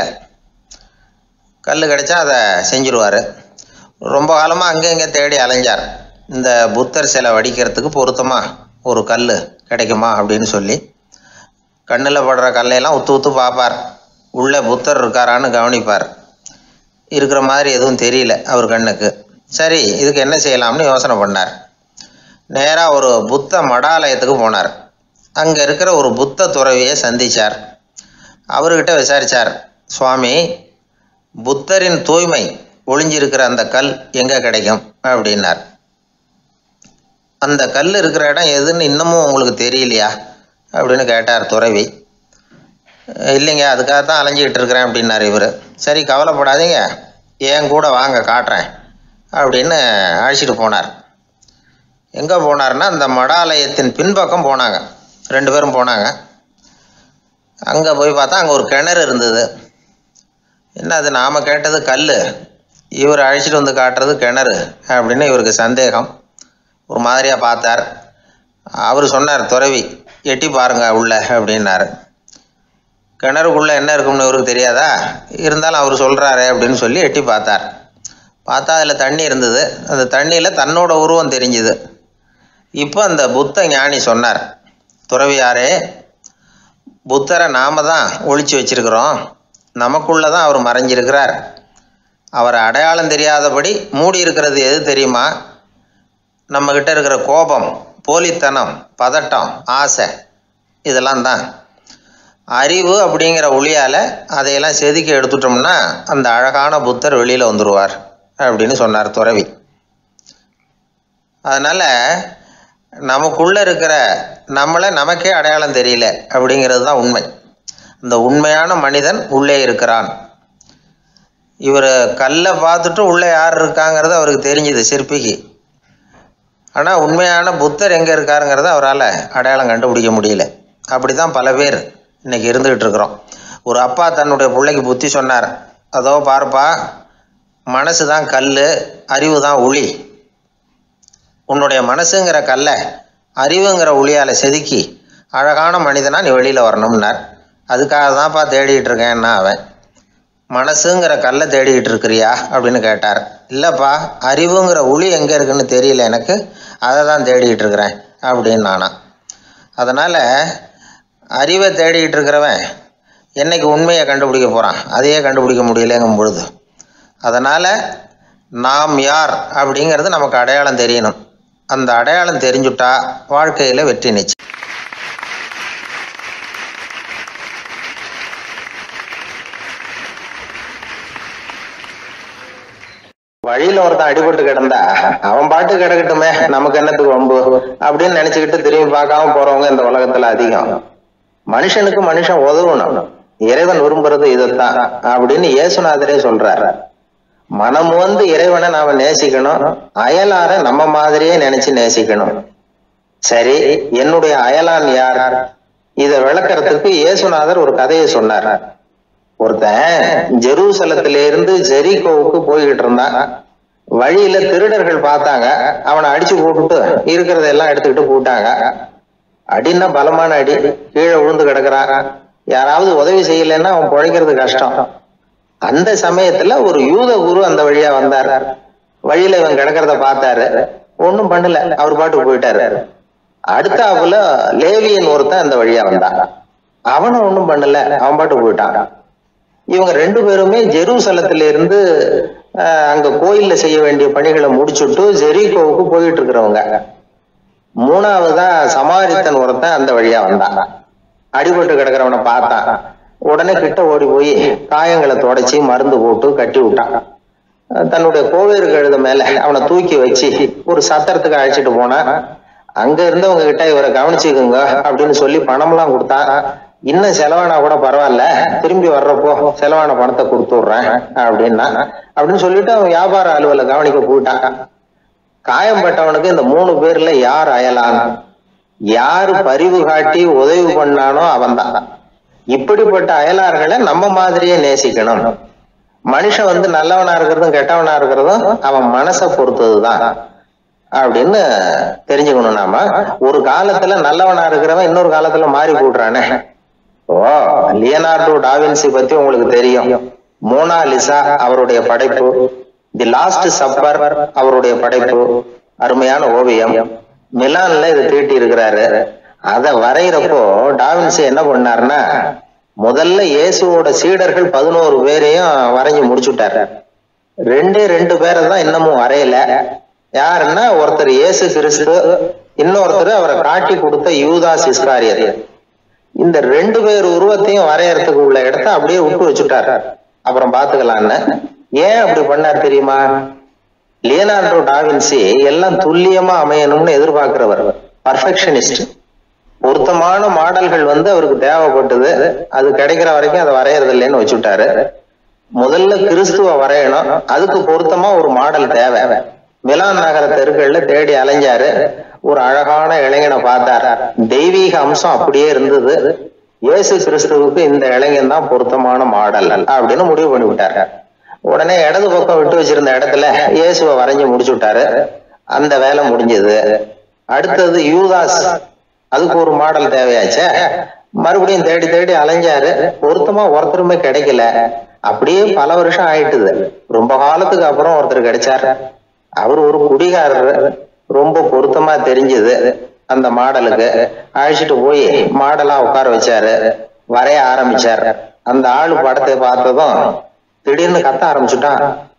கல் கிடைச்சா அதை செஞ்சிருவார் ரொம்ப காலமாக அங்கே இங்கே தேடி அலைஞ்சார் இந்த புத்தர் சிலை வடிக்கிறதுக்கு பொருத்தமாக ஒரு கல் கிடைக்குமா அப்படின்னு சொல்லி கண்ணில் படுற கல்லையெல்லாம் உத்து உத்து பார்ப்பார் உள்ளே புத்தர் இருக்காரான்னு கவனிப்பார் இருக்கிற மாதிரி எதுவும் தெரியல அவர் கண்ணுக்கு சரி இதுக்கு என்ன செய்யலாம்னு யோசனை பண்ணார் நேராக ஒரு புத்த மடாலயத்துக்கு போனார் அங்கே இருக்கிற ஒரு புத்த துறவியை சந்திச்சார் அவர்கிட்ட விசாரிச்சார் சுவாமி புத்தரின் தூய்மை ஒளிஞ்சிருக்கிற அந்த கல் எங்கே கிடைக்கும் அப்படின்னார் அந்த கல் இருக்கிற இடம் எதுன்னு இன்னமும் உங்களுக்கு தெரியலையா அப்படின்னு கேட்டார் துறவி இல்லைங்க அதுக்காக தான் அலைஞ்சிக்கிட்டு இருக்கிறேன் அப்படின்னார் இவர் சரி கவலைப்படாதீங்க என் கூட வாங்க காட்டுறேன் அப்படின்னு அழைச்சிட்டு போனார் எங்கே போனார்னா அந்த மடாலயத்தின் பின்பக்கம் போனாங்க ரெண்டு பேரும் போனாங்க அங்கே போய் பார்த்தா அங்கே ஒரு கிணறு இருந்தது என்ன அது நாம் கேட்டது கல் இவர் அழைச்சிட்டு வந்து காட்டுறது கிணறு அப்படின்னு இவருக்கு சந்தேகம் ஒரு மாதிரியாக பார்த்தார் அவர் சொன்னார் துறவி எட்டி பாருங்க உள்ள அப்படின்னாரு கிணறுக்குள்ளே என்ன இருக்கும்னு இவருக்கு தெரியாதா இருந்தாலும் அவர் சொல்கிறாரு அப்படின்னு சொல்லி எட்டி பார்த்தார் பார்த்தா அதில் தண்ணி இருந்தது அந்த தண்ணியில் தன்னோட உருவம் தெரிஞ்சுது இப்போ அந்த புத்த ஞானி சொன்னார் துறவியாரே புத்தரை நாம தான் ஒழிச்சு வச்சிருக்கிறோம் நமக்குள்ள தான் அவர் மறைஞ்சிருக்கிறார் அவரை அடையாளம் தெரியாதபடி மூடி இருக்கிறது எது தெரியுமா நம்மக்கிட்ட இருக்கிற கோபம் போலித்தனம் பதட்டம் ஆசை இதெல்லாம் தான் அறிவு அப்படிங்கிற ஒளியால் அதையெல்லாம் செதுக்கி எடுத்துட்டோம்னா அந்த அழகான புத்தர் வெளியில் வந்துடுவார் அப்படின்னு சொன்னார் துறவி அதனால் நமக்குள்ளே இருக்கிற நம்மளை நமக்கே அடையாளம் தெரியல அப்படிங்கிறது தான் உண்மை இந்த உண்மையான மனிதன் உள்ளே இருக்கிறான் இவர் கல்லை பார்த்துட்டு உள்ளே யார் இருக்காங்கிறது அவருக்கு தெரிஞ்சுது சிற்பிக்கு ஆனால் உண்மையான புத்தர் எங்கே இருக்காருங்கிறத அவரால் அடையாளம் கண்டுபிடிக்க முடியல அப்படி தான் பல பேர் இன்னைக்கு இருந்துகிட்டு இருக்கிறோம் ஒரு அப்பா தன்னுடைய பிள்ளைக்கு புத்தி சொன்னார் அதோ பாருப்பா மனசு தான் கல் அறிவு தான் உளி உன்னுடைய மனசுங்கிற கல்லை அறிவுங்கிற ஒளியால் செதுக்கி அழகான மனிதனா நீ வெளியில் வரணும்னார் அதுக்காக தான்ப்பா தேடிட்டு இருக்கேன்னா அவன் மனசுங்கிற கல்லை தேடிக்கிட்டு இருக்கிறியா அப்படின்னு கேட்டார் இல்லைப்பா அறிவுங்கிற ஒளி எங்கே இருக்குன்னு தெரியல எனக்கு அதை தான் தேடிக்கிட்டு இருக்கிறேன் அப்படின்னு நானா அதனால் அறிவை தேடிக்கிட்டு இருக்கிறவன் என்னைக்கு உண்மையை கண்டுபிடிக்க போகிறான் அதையே கண்டுபிடிக்க முடியலங்கும் பொழுது அதனால் நாம் யார் அப்படிங்கிறது நமக்கு அடையாளம் தெரியணும் அந்த அடையாளம் தெரிஞ்சுட்டா வாழ்க்கையில் வெற்றி நிச்சயம் வழியில ஒருத்தன் அடிபட்டு கிடந்தா அவன் பாட்டு கிடக்கட்டுமே நமக்கு என்னத்துக்கு வம்பு அப்படின்னு நினைச்சுக்கிட்டு திரும்பி பார்க்காம போறவங்க இந்த உலகத்துல அதிகம் மனுஷனுக்கு மனுஷன் உதவணும் இறைவன் விரும்புறது இதைத்தான் அப்படின்னு இயேசுநாதரே சொல்றாரு மனம் வந்து இறைவனை நாம நேசிக்கணும் அயலார நம்ம மாதிரியே நினைச்சு நேசிக்கணும் சரி என்னுடைய அயலான் யார் இதை விளக்கறதுக்கு இயேசுநாதர் ஒரு கதையை சொன்னார் ஒருத்தன் ஜெருசலத்தில இருந்து ஜெரிகோவுக்கு போய்கிட்டு இருந்தான் வழியில திருடர்கள் பார்த்தாங்க அவனை அடிச்சு போட்டுட்டு இருக்கிறதெல்லாம் எடுத்துக்கிட்டு போட்டாங்க அடின்னா பலமான அடி கீழே விழுந்து கிடக்குறான் யாராவது உதவி செய்யலைன்னா அவன் பிழைக்கிறது கஷ்டம் அந்த சமயத்துல ஒரு யூத குரு அந்த வழியா வந்தார் வழியில இவன் கிடக்கிறத பார்த்தாரு ஒண்ணும் பண்ணல அவர் பாட்டுக்கு போயிட்டாரு அடுத்தாப்புல லேவியன் ஒருத்தன் அந்த வழியா வந்தான் அவனும் ஒண்ணும் பண்ணல அவன் பாட்டுக்கு போயிட்டான் இவங்க ரெண்டு பேருமே ஜெருசலத்துல இருந்து ஆஹ், அங்க கோயில்ல செய்ய வேண்டிய பணிகளை முடிச்சுட்டு ஜெரிகோவுக்கு போயிட்டு இருக்கிறவங்க மூணாவதா சமாரித்தன் ஒருத்தன் அந்த வழியா வந்தான் அடிபட்டு கிடக்கிறவனை பார்த்தான் உடனே கிட்ட ஓடி போய் காயங்களை தொடச்சி மருந்து போட்டு கட்டி விட்டான் அஹ் தன்னுடைய கோவேறு கழுத மேல அவனை தூக்கி வச்சு ஒரு சத்திரத்துக்கு அழைச்சிட்டு போனான் அங்க இருந்தவங்க கிட்ட இவரை கவனிச்சுக்குங்க அப்படின்னு சொல்லி பணம்லாம் கொடுத்தான் இன்னும் செலவானா கூட பரவாயில்ல திரும்பி வர்றப்போ செலவான பணத்தை கொடுத்து விடுறேன் அப்படின்னா அப்படின்னு சொல்லிட்டு அவன் வியாபார அலுவலை கவனிக்க போயிட்டான் காயம்பட்டவனுக்கு இந்த மூணு பேர்ல யார் அயலான் யாரு பரிவு காட்டி உதவி பண்ணானோ அவன்தான் இப்படிப்பட்ட அயலார்களை நம்ம மாதிரியே நேசிக்கணும் மனுஷன் வந்து நல்லவனா இருக்கிறதும் கெட்டவனா இருக்கிறதும் அவன் மனசை பொறுத்ததுதான் அப்படின்னு தெரிஞ்சுக்கணும் நாம ஒரு காலத்துல நல்லவனா இருக்கிறவன் இன்னொரு காலத்துல மாறி போடுறானே ஓ லியனார்டோ டாவின்சி பத்தி உங்களுக்கு தெரியும் மோனாலிசா அவருடைய படைப்பு தி லாஸ்ட் சப்பர் அவருடைய படைப்பு அருமையான ஓவியம் மிலான்ல இது தீட்டி இருக்கிறாரு அத வரைகிறப்போ டாவின்சி என்ன பண்ணாருன்னா முதல்ல இயேசுவோட சீடர்கள் பதினோரு பேரையும் வரைஞ்சு முடிச்சுட்டாரு ரெண்டே ரெண்டு பேரை தான் இன்னமும் வரையல யாருன்னா ஒருத்தர் இயேசு கிறிஸ்து இன்னொருத்தர் அவரை காட்டி கொடுத்த யூதாஸ் இஸ்காரியர் இந்த ரெண்டு பேர் உருவத்தையும் வரையறதுக்கு உள்ள இடத்த அப்படியே விட்டு வச்சுட்டாரு அப்புறம் பாத்துக்கலான்னு ஏன் அப்படி பண்ணார் தெரியுமா லியனார்டோ டாவின்சி எல்லாம் துல்லியமா அமையணும்னு எதிர்பார்க்கிறவர் பர்ஃபெக்ஷனிஸ்ட் பொருத்தமான மாடல்கள் வந்து அவருக்கு தேவைப்பட்டது அது கிடைக்கிற வரைக்கும் அதை வரையறது இல்லைன்னு வச்சுட்டாரு முதல்ல கிறிஸ்துவ வரையணும் அதுக்கு பொருத்தமா ஒரு மாடல் தேவை மிலான் நகர தெருக்கள்ல தேடி அலைஞ்சாரு ஒரு அழகான இளைஞனை பார்த்தாரு தெய்வீக அம்சம் அப்படியே இருந்தது இயேசு கிறிஸ்துவுக்கு இந்த இளைஞன் தான் பொருத்தமான மாடல் அப்படின்னு முடிவு பண்ணி விட்டாரு உடனே இடது பக்கம் விட்டு வச்சிருந்த இடத்துல இயேசுவை வரைஞ்சு முடிச்சு விட்டாரு அந்த வேலை முடிஞ்சது அடுத்தது யூதாஸ் அதுக்கு ஒரு மாடல் தேவையாச்சே மறுபடியும் தேடி தேடி அலைஞ்சாரு பொருத்தமா ஒருத்தருமே கிடைக்கல அப்படியே பல வருஷம் ஆயிட்டுது ரொம்ப காலத்துக்கு அப்புறம் ஒருத்தர் கிடைச்சாரு அவர் ஒரு குடிகாரர் ரொம்ப பொருத்தமா தெரிஞ்சது அந்த மாடலுக்கு அழைச்சிட்டு போய் மாடலா உட்கார வச்சாரு வரைய ஆரம்பிச்சாரு அந்த ஆளு படத்தை பார்த்ததும் திடீர்னு கத்த ஆரம்பிச்சுட்டான்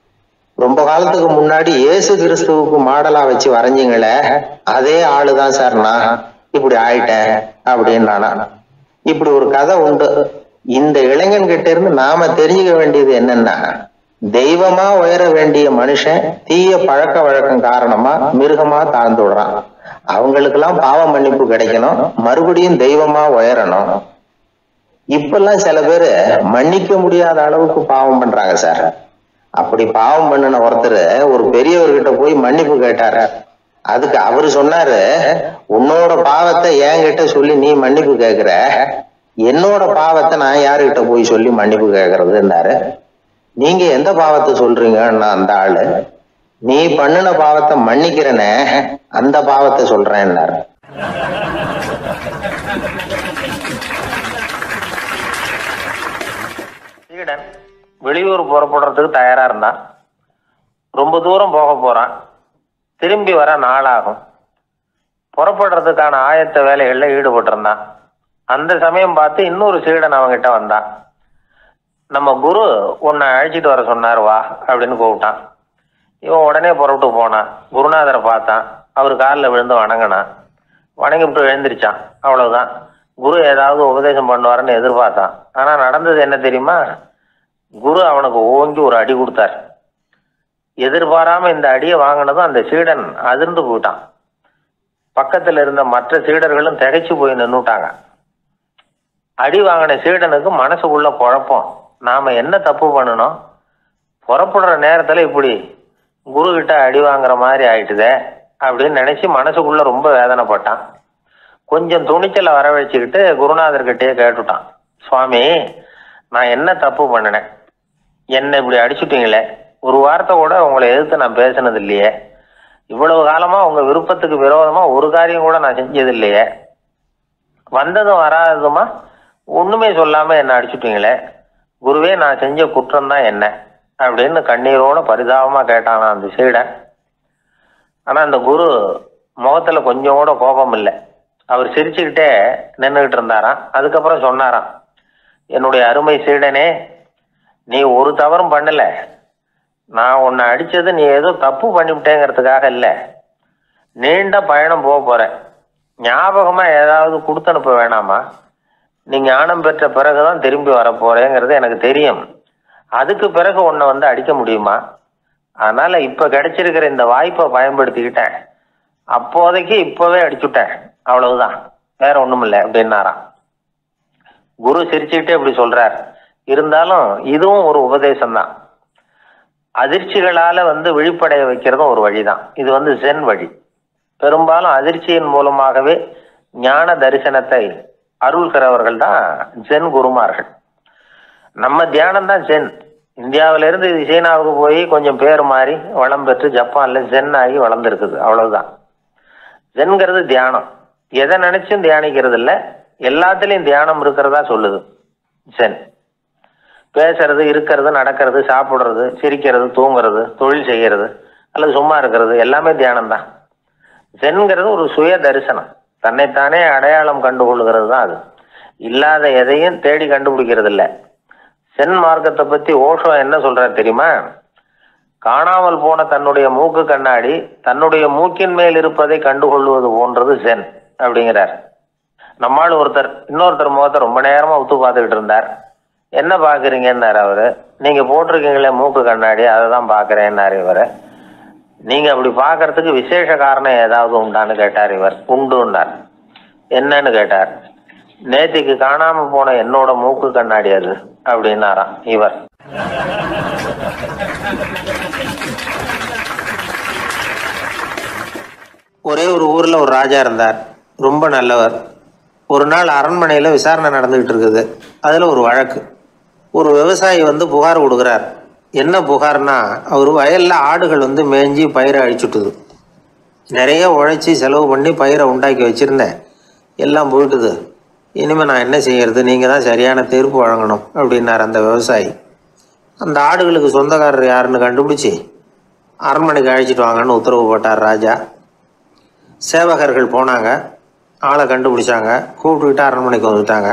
ரொம்ப காலத்துக்கு முன்னாடி இயேசு கிறிஸ்துவுக்கு மாடலா வச்சு வரைஞ்சீங்களே அதே ஆளுதான் சார் நான் இப்படி ஆயிட்டேன் அப்படின்னானா இப்படி ஒரு கதை உண்டு இந்த இளைஞன் கிட்ட இருந்து நாம தெரிஞ்சுக்க வேண்டியது என்னன்னா தெய்வமா உயர வேண்டிய மனுஷன் தீய பழக்க வழக்கம் காரணமா மிருகமா தாழ்ந்து விடுறான் அவங்களுக்கெல்லாம் பாவ மன்னிப்பு கிடைக்கணும் மறுபடியும் தெய்வமா உயரணும் இப்பெல்லாம் சில பேரு மன்னிக்க முடியாத அளவுக்கு பாவம் பண்றாங்க சார் அப்படி பாவம் பண்ணின ஒருத்தர் ஒரு பெரியவர்கிட்ட போய் மன்னிப்பு கேட்டாரு அதுக்கு அவரு சொன்னாரு உன்னோட பாவத்தை என்கிட்ட சொல்லி நீ மன்னிப்பு கேக்குற என்னோட பாவத்தை நான் யாருகிட்ட போய் சொல்லி மன்னிப்பு கேக்குறதுன்னாரு நீங்க எந்த பாவத்தை சொல்றீங்கன்னா அந்த ஆளு நீ பண்ணின பாவத்தை மன்னிக்கிறனே அந்த பாவத்தை சொல்றேன்னாரு சீடன் வெளியூர் புறப்படுறதுக்கு தயாரா இருந்தான் ரொம்ப தூரம் போக போறான் திரும்பி வர நாளாகும் புறப்படுறதுக்கான ஆயத்த வேலைகள்ல ஈடுபட்டிருந்தான் அந்த சமயம் பார்த்து இன்னொரு சீடன் அவன்கிட்ட வந்தான் நம்ம குரு உன்னை அழைச்சிட்டு வர சொன்னார் வா அப்படின்னு கூப்பிட்டான் இவன் உடனே புறப்பட்டு போனான் குருநாதரை பார்த்தான் அவர் காலில் விழுந்து வணங்கினான் வணங்கிவிட்டு எழுந்திரிச்சான் அவ்வளவுதான் குரு ஏதாவது உபதேசம் பண்ணுவாருன்னு எதிர்பார்த்தான் ஆனா நடந்தது என்ன தெரியுமா குரு அவனுக்கு ஓங்கி ஒரு அடி கொடுத்தார் எதிர்பாராம இந்த அடியை வாங்கினதும் அந்த சீடன் அதிர்ந்து போயிட்டான் பக்கத்துல இருந்த மற்ற சீடர்களும் திகைச்சு போய் நின்னுட்டாங்க அடி வாங்கின சீடனுக்கு மனசுக்குள்ள குழப்பம் நாம என்ன தப்பு பண்ணணும் புறப்படுற நேரத்துல இப்படி குரு கிட்ட அடி வாங்குற மாதிரி ஆயிட்டுதே அப்படின்னு நினைச்சு மனசுக்குள்ள ரொம்ப வேதனைப்பட்டான் கொஞ்சம் துணிச்சலை வரவழைச்சுக்கிட்டு குருநாதர்கிட்டயே கேட்டுட்டான் சுவாமி நான் என்ன தப்பு பண்ணினேன் என்னை இப்படி அடிச்சுட்டீங்களே ஒரு வார்த்தை கூட உங்களை எதிர்த்து நான் பேசினது இல்லையே இவ்வளவு காலமா உங்க விருப்பத்துக்கு விரோதமா ஒரு காரியம் கூட நான் செஞ்சது இல்லையே வந்ததும் வராததுமா ஒண்ணுமே சொல்லாம என்ன அடிச்சுட்டீங்களே குருவே நான் செஞ்ச குற்றம் தான் என்ன அப்படின்னு கண்ணீரோட பரிதாபமா கேட்டானா அந்த சீடன் ஆனா அந்த குரு முகத்துல கொஞ்சம் கூட கோபம் இல்லை அவர் சிரிச்சுக்கிட்டே நின்றுகிட்டு இருந்தாராம் அதுக்கப்புறம் சொன்னாராம் என்னுடைய அருமை சீடனே நீ ஒரு தவறும் பண்ணல நான் உன்னை அடிச்சது நீ ஏதோ தப்பு பண்ணிவிட்டேங்கிறதுக்காக இல்லை நீண்ட பயணம் போக போறேன் ஞாபகமா ஏதாவது கொடுத்து அனுப்ப வேணாமா நீ ஞானம் பெற்ற பிறகுதான் திரும்பி வர போறேங்கிறது எனக்கு தெரியும் அதுக்கு பிறகு உன்னை வந்து அடிக்க முடியுமா அதனால இப்ப கிடைச்சிருக்கிற இந்த வாய்ப்பை பயன்படுத்திக்கிட்டேன் அப்போதைக்கு இப்பவே அடிச்சுட்டேன் அவ்வளவுதான் வேற ஒண்ணுமில்லை அப்படின்னாராம் குரு சிரிச்சுக்கிட்டே இப்படி சொல்றார் இருந்தாலும் இதுவும் ஒரு உபதேசம் தான் அதிர்ச்சிகளால வந்து விழிப்படைய வைக்கிறதும் ஒரு வழிதான் இது வந்து ஜென் வழி பெரும்பாலும் அதிர்ச்சியின் மூலமாகவே ஞான தரிசனத்தை அருள்கிறவர்கள் தான் ஜென் குருமார்கள் நம்ம தியானம் தான் ஜென் இந்தியாவில இருந்து இது சீனாவுக்கு போய் கொஞ்சம் பேர் மாறி வளம் பெற்று ஜப்பான்ல ஜென் ஆகி வளர்ந்துருக்குது அவ்வளவுதான் ஜென்கிறது தியானம் எதை நினைச்சும் தியானிக்கிறது இல்ல எல்லாத்துலயும் தியானம் இருக்கிறதா சொல்லுது ஜென் பேசுறது இருக்கிறது நடக்கிறது சாப்பிடுறது சிரிக்கிறது தூங்குறது தொழில் செய்யறது அல்லது சும்மா இருக்கிறது எல்லாமே தியானம் தான் ஜென்கிறது ஒரு சுய தரிசனம் தன்னைத்தானே அடையாளம் கண்டுகொள்கிறது தான் அது இல்லாத எதையும் தேடி கண்டுபிடிக்கிறது இல்ல சென் மார்க்கத்தை பத்தி ஓஷோ என்ன சொல்றாரு தெரியுமா காணாமல் போன தன்னுடைய மூக்கு கண்ணாடி தன்னுடைய மூக்கின் மேல் இருப்பதை கண்டுகொள்வது போன்றது சென் அப்படிங்கிறார் நம்மால் ஒருத்தர் இன்னொருத்தர் முகத்தை ரொம்ப நேரமா உத்து பார்த்துக்கிட்டு இருந்தார் என்ன பாக்குறீங்கன்னாரு அவரு நீங்க போட்டிருக்கீங்களே மூக்கு கண்ணாடி அதை தான் பாக்குறேன்னாரு இவரு நீங்க அப்படி பாக்குறதுக்கு விசேஷ காரணம் ஏதாவது உண்டான்னு கேட்டார் இவர் உண்டுன்னார் என்னன்னு கேட்டார் நேத்திக்கு காணாம போன என்னோட மூக்கு கண்ணாடி அது அப்படின்னாராம் இவர் ஒரே ஒரு ஊர்ல ஒரு ராஜா இருந்தார் ரொம்ப நல்லவர் ஒரு நாள் அரண்மனையில விசாரணை நடந்துகிட்டு இருக்குது அதுல ஒரு வழக்கு ஒரு விவசாயி வந்து புகார் கொடுக்குறார் என்ன புகார்னா அவர் வயல்ல ஆடுகள் வந்து மேய்ஞ்சி பயிரை அழிச்சுட்டுது நிறைய உழைச்சி செலவு பண்ணி பயிரை உண்டாக்கி வச்சிருந்தேன் எல்லாம் போயிட்டுது இனிமேல் நான் என்ன செய்யறது நீங்கள் தான் சரியான தீர்ப்பு வழங்கணும் அப்படின்னார் அந்த விவசாயி அந்த ஆடுகளுக்கு சொந்தக்காரர் யாருன்னு கண்டுபிடிச்சி அரண்மனைக்கு அழைச்சிட்டு வாங்கன்னு உத்தரவு போட்டார் ராஜா சேவகர்கள் போனாங்க ஆளை கண்டுபிடிச்சாங்க கூப்பிட்டுக்கிட்டு அரண்மனைக்கு வந்துட்டாங்க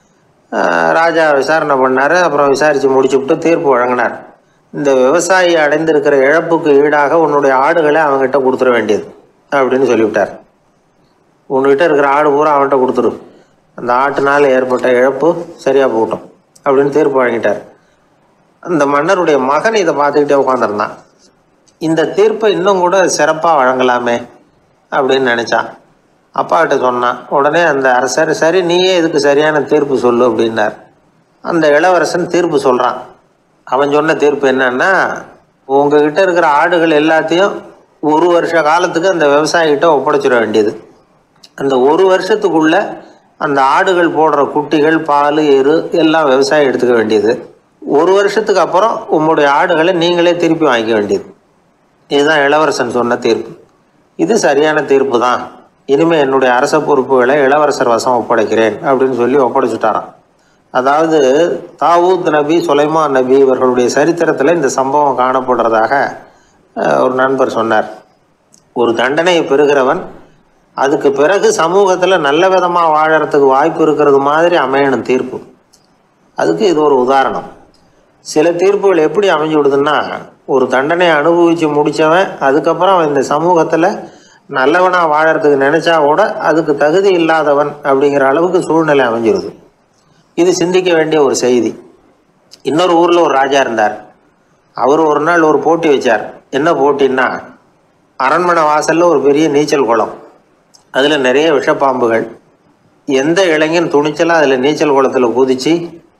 ஆஹ் ராஜா விசாரணை பண்ணார் அப்புறம் விசாரித்து முடிச்சுவிட்டு தீர்ப்பு வழங்கினார் இந்த விவசாயி அடைந்திருக்கிற இழப்புக்கு ஈடாக உன்னுடைய ஆடுகளை அவங்ககிட்ட கொடுத்துட வேண்டியது அப்படின்னு சொல்லிவிட்டார் உன்கிட்ட இருக்கிற ஆடு பூரா அவன்கிட்ட கொடுத்துரு அந்த ஆட்டுனால ஏற்பட்ட இழப்பு சரியாக போகட்டும் அப்படின்னு தீர்ப்பு வழங்கிட்டார் அந்த மன்னருடைய மகன் இதை பார்த்துக்கிட்டே உட்காந்துருந்தான் இந்த தீர்ப்பை இன்னும் கூட சிறப்பாக வழங்கலாமே அப்படின்னு நினச்சான் அப்பா கிட்ட சொன்னான் உடனே அந்த அரசர் சரி நீயே இதுக்கு சரியான தீர்ப்பு சொல்லு அப்படின்னார் அந்த இளவரசன் தீர்ப்பு சொல்கிறான் அவன் சொன்ன தீர்ப்பு என்னன்னா உங்ககிட்ட இருக்கிற ஆடுகள் எல்லாத்தையும் ஒரு வருஷ காலத்துக்கு அந்த விவசாயிகிட்ட ஒப்படைச்சிட வேண்டியது அந்த ஒரு வருஷத்துக்குள்ள அந்த ஆடுகள் போடுற குட்டிகள் பால் எரு எல்லாம் விவசாயி எடுத்துக்க வேண்டியது ஒரு வருஷத்துக்கு அப்புறம் உங்களுடைய ஆடுகளை நீங்களே திருப்பி வாங்கிக்க வேண்டியது இதுதான் இளவரசன் சொன்ன தீர்ப்பு இது சரியான தீர்ப்பு தான் இனிமே என்னுடைய அரச பொறுப்புகளை இளவரசர் வசம் ஒப்படைக்கிறேன் அப்படின்னு சொல்லி ஒப்படைச்சுட்டாராம் அதாவது தாவூத் நபி சுலைமான் நபி இவர்களுடைய சரித்திரத்தில் இந்த சம்பவம் காணப்படுறதாக அஹ், ஒரு நண்பர் சொன்னார் ஒரு தண்டனையை பெறுகிறவன் அதுக்கு பிறகு சமூகத்தில் நல்ல விதமாக வாழறதுக்கு வாய்ப்பு இருக்கிறது மாதிரி அமையணும் தீர்ப்பு அதுக்கு இது ஒரு உதாரணம் சில தீர்ப்புகள் எப்படி அமைஞ்சு விடுதுன்னா ஒரு தண்டனை அனுபவித்து முடித்தவன் அதுக்கப்புறம் அவன் இந்த சமூகத்தில் நல்லவனாக வாழறதுக்கு நினச்சா கூட அதுக்கு தகுதி இல்லாதவன் அப்படிங்கிற அளவுக்கு சூழ்நிலை அமைஞ்சிருது இது சிந்திக்க வேண்டிய ஒரு செய்தி இன்னொரு ஊரில் ஒரு ராஜா இருந்தார் அவர் ஒரு நாள் ஒரு போட்டி வச்சார் என்ன போட்டின்னா அரண்மனை வாசலில் ஒரு பெரிய நீச்சல் குளம் அதில் நிறைய விஷப்பாம்புகள் எந்த இளைஞன் துணிச்சலாக அதில் நீச்சல் குளத்தில் குதித்து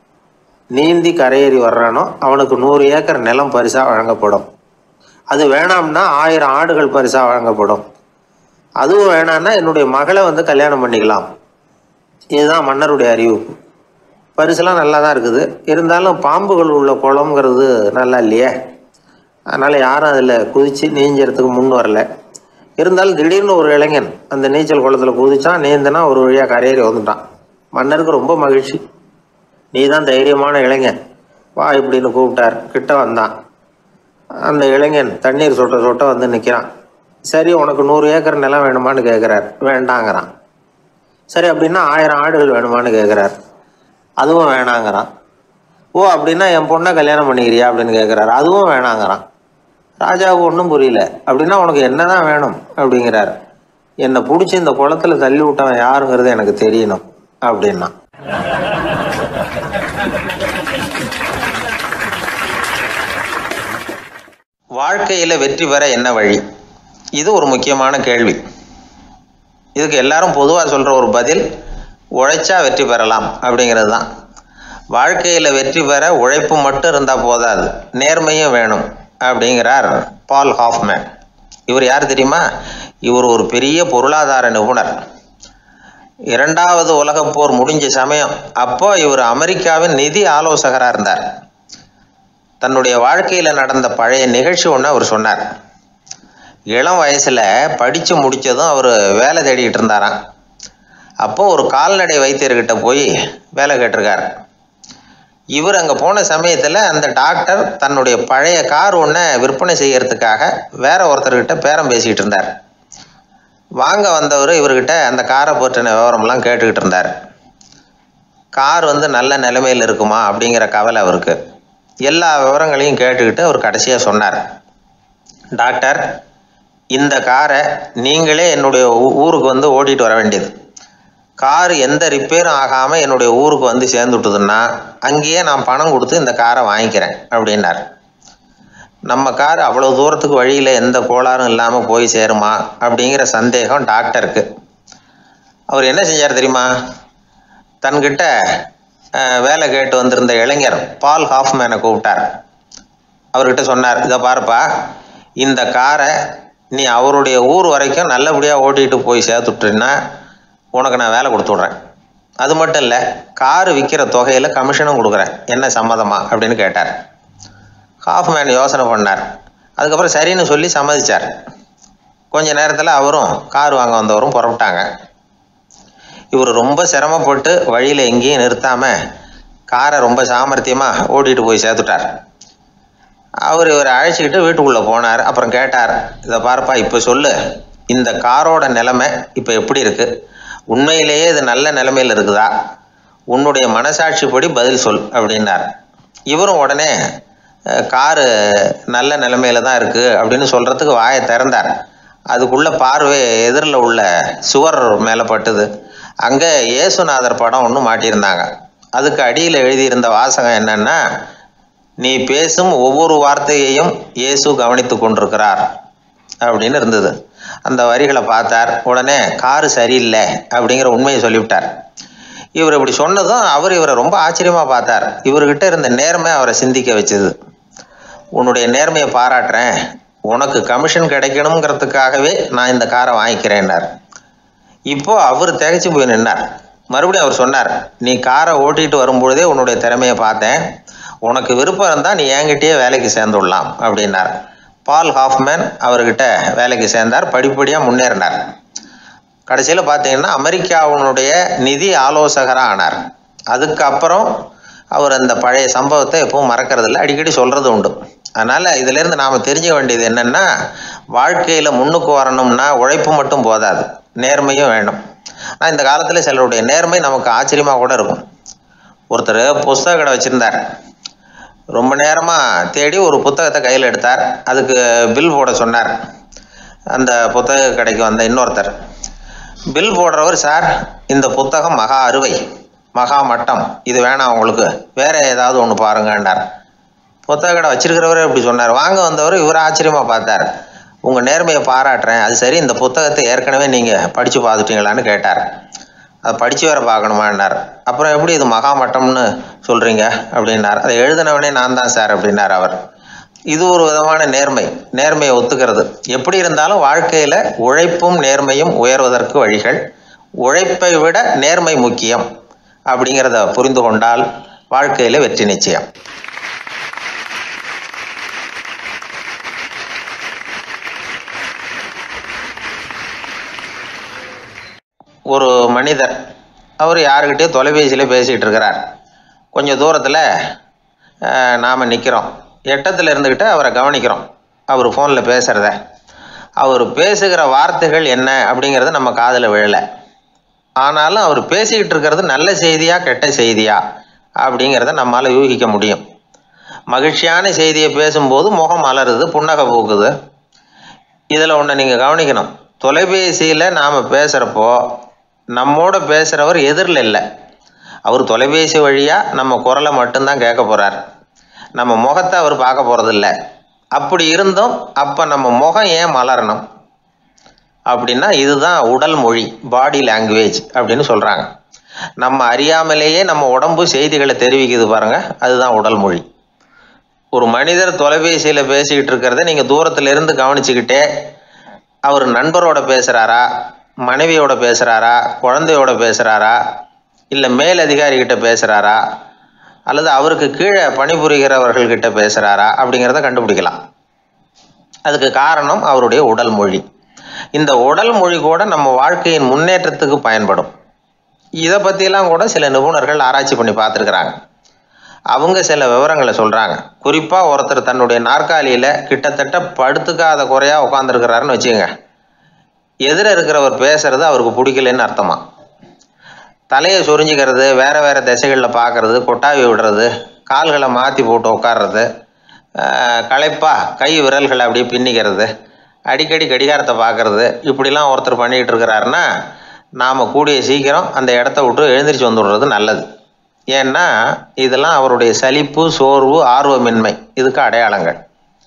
நீந்தி கரையேறி வர்றானோ அவனுக்கு நூறு ஏக்கர் நிலம் பரிசாக வழங்கப்படும் அது வேணாம்னா ஆயிரம் ஆடுகள் பரிசாக வழங்கப்படும் அதுவும் வேணாம்னா என்னுடைய மகளை வந்து கல்யாணம் பண்ணிக்கலாம் இதுதான் மன்னருடைய அறிவிப்பு பரிசுலாம் நல்லா தான் இருக்குது இருந்தாலும் பாம்புகள் உள்ள குளம்ங்கிறது நல்லா இல்லையே அதனால் யாரும் அதில் குதித்து நீஞ்சறதுக்கு முன் வரல இருந்தாலும் திடீர்னு ஒரு இளைஞன் அந்த நீச்சல் குளத்தில் குதிச்சான் நீந்தினா ஒரு வழியாக கரையேறி வந்துட்டான் மன்னருக்கு ரொம்ப மகிழ்ச்சி நீ தான் தைரியமான இளைஞன் வா இப்படின்னு கூப்பிட்டார் கிட்ட வந்தான் அந்த இளைஞன் தண்ணீர் சொட்ட சொட்ட வந்து நிற்கிறான் சரி உனக்கு நூறு ஏக்கர் நிலம் வேணுமான்னு கேட்குறார் வேண்டாங்கிறான் சரி அப்படின்னா ஆயிரம் ஆடுகள் வேணுமான்னு கேட்குறார் அதுவும் வேணாங்கிறான் ஓ அப்படின்னா என் பொண்ணை கல்யாணம் பண்ணிக்கிறியா அப்படின்னு கேட்குறாரு அதுவும் வேணாங்கிறான் ராஜாவுக்கு ஒன்றும் புரியல அப்படின்னா உனக்கு என்னதான் வேணும் அப்படிங்கிறார் என்னை பிடிச்சி இந்த குளத்துல தள்ளி விட்டவன் யாருங்கிறது எனக்கு தெரியணும் அப்படின்னா வாழ்க்கையில வெற்றி பெற என்ன வழி இது ஒரு முக்கியமான கேள்வி இதுக்கு எல்லாரும் பொதுவாக சொல்ற ஒரு பதில் உழைச்சா வெற்றி பெறலாம் அப்படிங்கிறது தான் வாழ்க்கையில் வெற்றி பெற உழைப்பு மட்டும் இருந்தால் போதாது நேர்மையும் வேணும் அப்படிங்கிறார் பால் ஹாஃப்மேன் இவர் யார் தெரியுமா இவர் ஒரு பெரிய பொருளாதார நிபுணர் இரண்டாவது உலகப் போர் முடிஞ்ச சமயம் அப்போ இவர் அமெரிக்காவின் நிதி ஆலோசகராக இருந்தார் தன்னுடைய வாழ்க்கையில் நடந்த பழைய நிகழ்ச்சி ஒன்று அவர் சொன்னார் இளம் வயசில் படித்து முடித்ததும் அவர் வேலை தேடிக்கிட்டு இருந்தாராம் அப்போ ஒரு கால்நடை வைத்தியர்கிட்ட போய் வேலை கேட்டிருக்கார் இவர் அங்கே போன சமயத்தில் அந்த டாக்டர் தன்னுடைய பழைய கார் ஒன்றை விற்பனை செய்யறதுக்காக வேற ஒருத்தர்கிட்ட பேரம் பேசிக்கிட்டு இருந்தார் வாங்க வந்தவர் இவர்கிட்ட அந்த காரை பற்றின விவரம்லாம் கேட்டுக்கிட்டு இருந்தார் கார் வந்து நல்ல நிலைமையில் இருக்குமா அப்படிங்கிற கவலை அவருக்கு எல்லா விவரங்களையும் கேட்டுக்கிட்டு அவர் கடைசியாக சொன்னார் டாக்டர் இந்த காரை நீங்களே என்னுடைய ஊ- ஊருக்கு வந்து ஓட்டிட்டு வர வேண்டியது கார் எந்த ரிப்பேரும் ஆகாமல் என்னுடைய ஊருக்கு வந்து சேர்ந்துட்டுதுன்னா அங்கேயே நான் பணம் கொடுத்து இந்த காரை வாங்கிக்கிறேன் அப்படின்னார் நம்ம கார் அவ்வளோ தூரத்துக்கு வழியில் எந்த கோளாறும் இல்லாமல் போய் சேருமா அப்படிங்கிற சந்தேகம் டாக்டருக்கு அவர் என்ன செஞ்சார் தெரியுமா தன்கிட்ட அஹ், வேலை கேட்டு வந்திருந்த இளைஞர் பால் ஹாஃப்மேனை கூப்பிட்டார் அவர்கிட்ட சொன்னார் இதை பாருப்பா இந்த காரை நீ அவருடைய ஊர் வரைக்கும் நல்லபடியாக ஓட்டிகிட்டு போய் சேர்த்துட்டீன்னா உனக்கு நான் வேலை கொடுத்து விட்றேன் அது மட்டும் இல்லை காரு விற்கிற தொகையில் கமிஷனும் கொடுக்குறேன் என்ன சம்மதமா அப்படின்னு கேட்டார் ஹாஃப்மேன் யோசனை பண்ணார் அதுக்கப்புறம் சரின்னு சொல்லி சம்மதிச்சார் கொஞ்ச நேரத்தில் அவரும் கார் வாங்க வந்தவரும் புறப்பட்டாங்க இவர் ரொம்ப சிரமப்பட்டு வழியில் எங்கேயும் நிறுத்தாமல் காரை ரொம்ப சாமர்த்தியமாக ஓட்டிகிட்டு போய் சேர்த்துட்டார் அவர் இவரை அழைச்சிக்கிட்டு வீட்டுக்குள்ளே போனார் அப்புறம் கேட்டார் இதை பாருப்பா இப்போ சொல்லு இந்த காரோட நிலைமை இப்போ எப்படி இருக்குது உண்மையிலேயே இது நல்ல நிலைமையில் இருக்குதா உன்னுடைய மனசாட்சிப்படி பதில் சொல் அப்படின்னார் இவரும் உடனே அஹ், காரு நல்ல நிலைமையில தான் இருக்குது அப்படின்னு சொல்கிறதுக்கு வாயை திறந்தார் அதுக்குள்ள பார்வை எதிரில் உள்ள சுவர் மேலே பட்டுது அங்கே இயேசுநாதர் படம் ஒன்று மாட்டியிருந்தாங்க அதுக்கு அடியில் எழுதியிருந்த வாசகம் என்னன்னா நீ பேசும் ஒவ்வொரு வார்த்தையையும் இயேசு கவனித்து கொண்டிருக்கிறார் அப்படின்னு இருந்தது அந்த வரிகளை பார்த்தார் உடனே காரு சரியில்லை அப்படிங்கிற உண்மையை சொல்லிவிட்டார் இவர் இப்படி சொன்னதும் அவர் இவரை ரொம்ப ஆச்சரியமா பார்த்தார் இவர்கிட்ட இருந்த நேர்மை அவரை சிந்திக்க வச்சது உன்னுடைய நேர்மையை பாராட்டுறேன் உனக்கு கமிஷன் கிடைக்கணுங்கிறதுக்காகவே நான் இந்த காரை வாங்கிக்கிறேன்னார் இப்போ அவர் திகைச்சு போய் நின்னார் மறுபடியும் அவர் சொன்னார் நீ காரை ஓட்டிட்டு வரும்பொழுதே உன்னுடைய திறமையை பார்த்தேன் உனக்கு விருப்பம் இருந்தால் நீ என்கிட்டயே வேலைக்கு சேர்ந்துடலாம் அப்படின்னார் பால் ஹாஃப்மேன் அவர்கிட்ட வேலைக்கு சேர்ந்தார் படிப்படியாக முன்னேறினார் கடைசியில் பார்த்தீங்கன்னா அமெரிக்காவினுடைய நிதி ஆலோசகராக ஆனார் அதுக்கப்புறம் அவர் அந்த பழைய சம்பவத்தை எப்பவும் மறக்கறதில்ல அடிக்கடி சொல்கிறது உண்டு அதனால் இதிலேருந்து நாம் தெரிஞ்சுக்க வேண்டியது என்னென்னா வாழ்க்கையில் முன்னுக்கு வரணும்னா உழைப்பு மட்டும் போதாது நேர்மையும் வேணும் ஆனால் இந்த காலத்தில் சிலருடைய நேர்மை நமக்கு ஆச்சரியமாக கூட இருக்கும் ஒருத்தர் புஸ்தக கடை வச்சுருந்தார் ரொம்ப நேரமாக தேடி ஒரு புத்தகத்தை கையில் எடுத்தார் அதுக்கு பில் போட சொன்னார் அந்த புத்தக கடைக்கு வந்த இன்னொருத்தர் பில் போடுறவர் சார் இந்த புத்தகம் மகா அறுவை மகா மட்டம் இது வேணாம் உங்களுக்கு வேற ஏதாவது ஒன்று பாருங்கன்னார் புத்தக கடை வச்சிருக்கிறவரே இப்படி சொன்னார் வாங்க வந்தவர் இவர் ஆச்சரியமா பார்த்தார் உங்கள் நேர்மையை பாராட்டுறேன் அது சரி இந்த புத்தகத்தை ஏற்கனவே நீங்கள் படித்து பார்த்துட்டீங்களான்னு கேட்டார் அதை படித்து வேற பார்க்கணுமான்னார் அப்புறம் எப்படி இது மகாமட்டம்னு சொல்கிறீங்க அப்படின்னார் அதை எழுதினவனே நான் தான் சார் அப்படின்னார் அவர் இது ஒரு விதமான நேர்மை நேர்மையை ஒத்துக்கிறது எப்படி இருந்தாலும் வாழ்க்கையில் உழைப்பும் நேர்மையும் உயர்வதற்கு வழிகள் உழைப்பை விட நேர்மை முக்கியம் அப்படிங்கிறத புரிந்து கொண்டால் வாழ்க்கையில் வெற்றி நிச்சயம் ஒரு மனிதர் அவர் யாருக்கிட்டேயோ தொலைபேசியில் பேசிகிட்டு இருக்கிறார் கொஞ்சம் தூரத்தில் நாம் நிற்கிறோம் எட்டத்தில் இருந்துக்கிட்டு அவரை கவனிக்கிறோம் அவர் ஃபோனில் பேசுகிறத அவர் பேசுகிற வார்த்தைகள் என்ன அப்படிங்கிறது நம்ம காதில் விழலை ஆனாலும் அவர் பேசிக்கிட்டு இருக்கிறது நல்ல செய்தியா கெட்ட செய்தியா அப்படிங்கிறத நம்மால் யூகிக்க முடியும் மகிழ்ச்சியான செய்தியை பேசும்போது முகம் மலருது புன்னகை பூக்குது இதில் ஒன்று நீங்கள் கவனிக்கணும் தொலைபேசியில் நாம் பேசுகிறப்போ நம்மோட பேசுகிறவர் எதிரில் இல்லை அவர் தொலைபேசி வழியாக நம்ம குரலை மட்டும்தான் கேட்க போகிறார் நம்ம முகத்தை அவர் பார்க்க போகிறதில்ல அப்படி இருந்தும் அப்போ நம்ம முகம் ஏன் மலரணும் அப்படின்னா இதுதான் உடல் மொழி பாடி லாங்குவேஜ் அப்படின்னு சொல்கிறாங்க நம்ம அறியாமலேயே நம்ம உடம்பு செய்திகளை தெரிவிக்குது பாருங்க அதுதான் உடல் மொழி ஒரு மனிதர் தொலைபேசியில் பேசிக்கிட்டு இருக்கிறத நீங்கள் தூரத்துல இருந்து கவனிச்சுக்கிட்டே அவர் நண்பரோட பேசுகிறாரா மனைவியோட பேசுகிறாரா குழந்தையோட பேசுகிறாரா இல்லை மேல் அதிகாரிகிட்ட பேசுகிறாரா அல்லது அவருக்கு கீழே பணிபுரிகிறவர்கள்கிட்ட பேசுகிறாரா அப்படிங்கிறத கண்டுபிடிக்கலாம் அதுக்கு காரணம் அவருடைய உடல் மொழி இந்த உடல் மொழி கூட நம்ம வாழ்க்கையின் முன்னேற்றத்துக்கு பயன்படும் இதை பற்றிலாம் கூட சில நிபுணர்கள் ஆராய்ச்சி பண்ணி பார்த்துருக்குறாங்க அவங்க சில விவரங்களை சொல்கிறாங்க குறிப்பாக ஒருத்தர் தன்னுடைய நாற்காலியில் கிட்டத்தட்ட படுத்துக்காத குறையாக உட்காந்துருக்கிறாருன்னு வச்சுக்கோங்க எதிர இருக்கிறவர் பேசுறது அவருக்கு பிடிக்கலன்னு அர்த்தமா தலையை சொரிஞ்சிக்கிறது வேற வேற திசைகளில் பார்க்கறது கொட்டாவி விடுறது கால்களை மாற்றி போட்டு உட்கார்றது ஆஹ் களைப்பா கை விரல்களை அப்படியே பின்னிக்கிறது அடிக்கடி கடிகாரத்தை பார்க்கறது இப்படிலாம் ஒருத்தர் பண்ணிக்கிட்டு இருக்கிறாருன்னா நாம் கூடிய சீக்கிரம் அந்த இடத்த விட்டு எழுந்திரிச்சு வந்துடுறது நல்லது ஏன்னா இதெல்லாம் அவருடைய சலிப்பு சோர்வு ஆர்வமின்மை இதுக்கு அடையாளங்கள்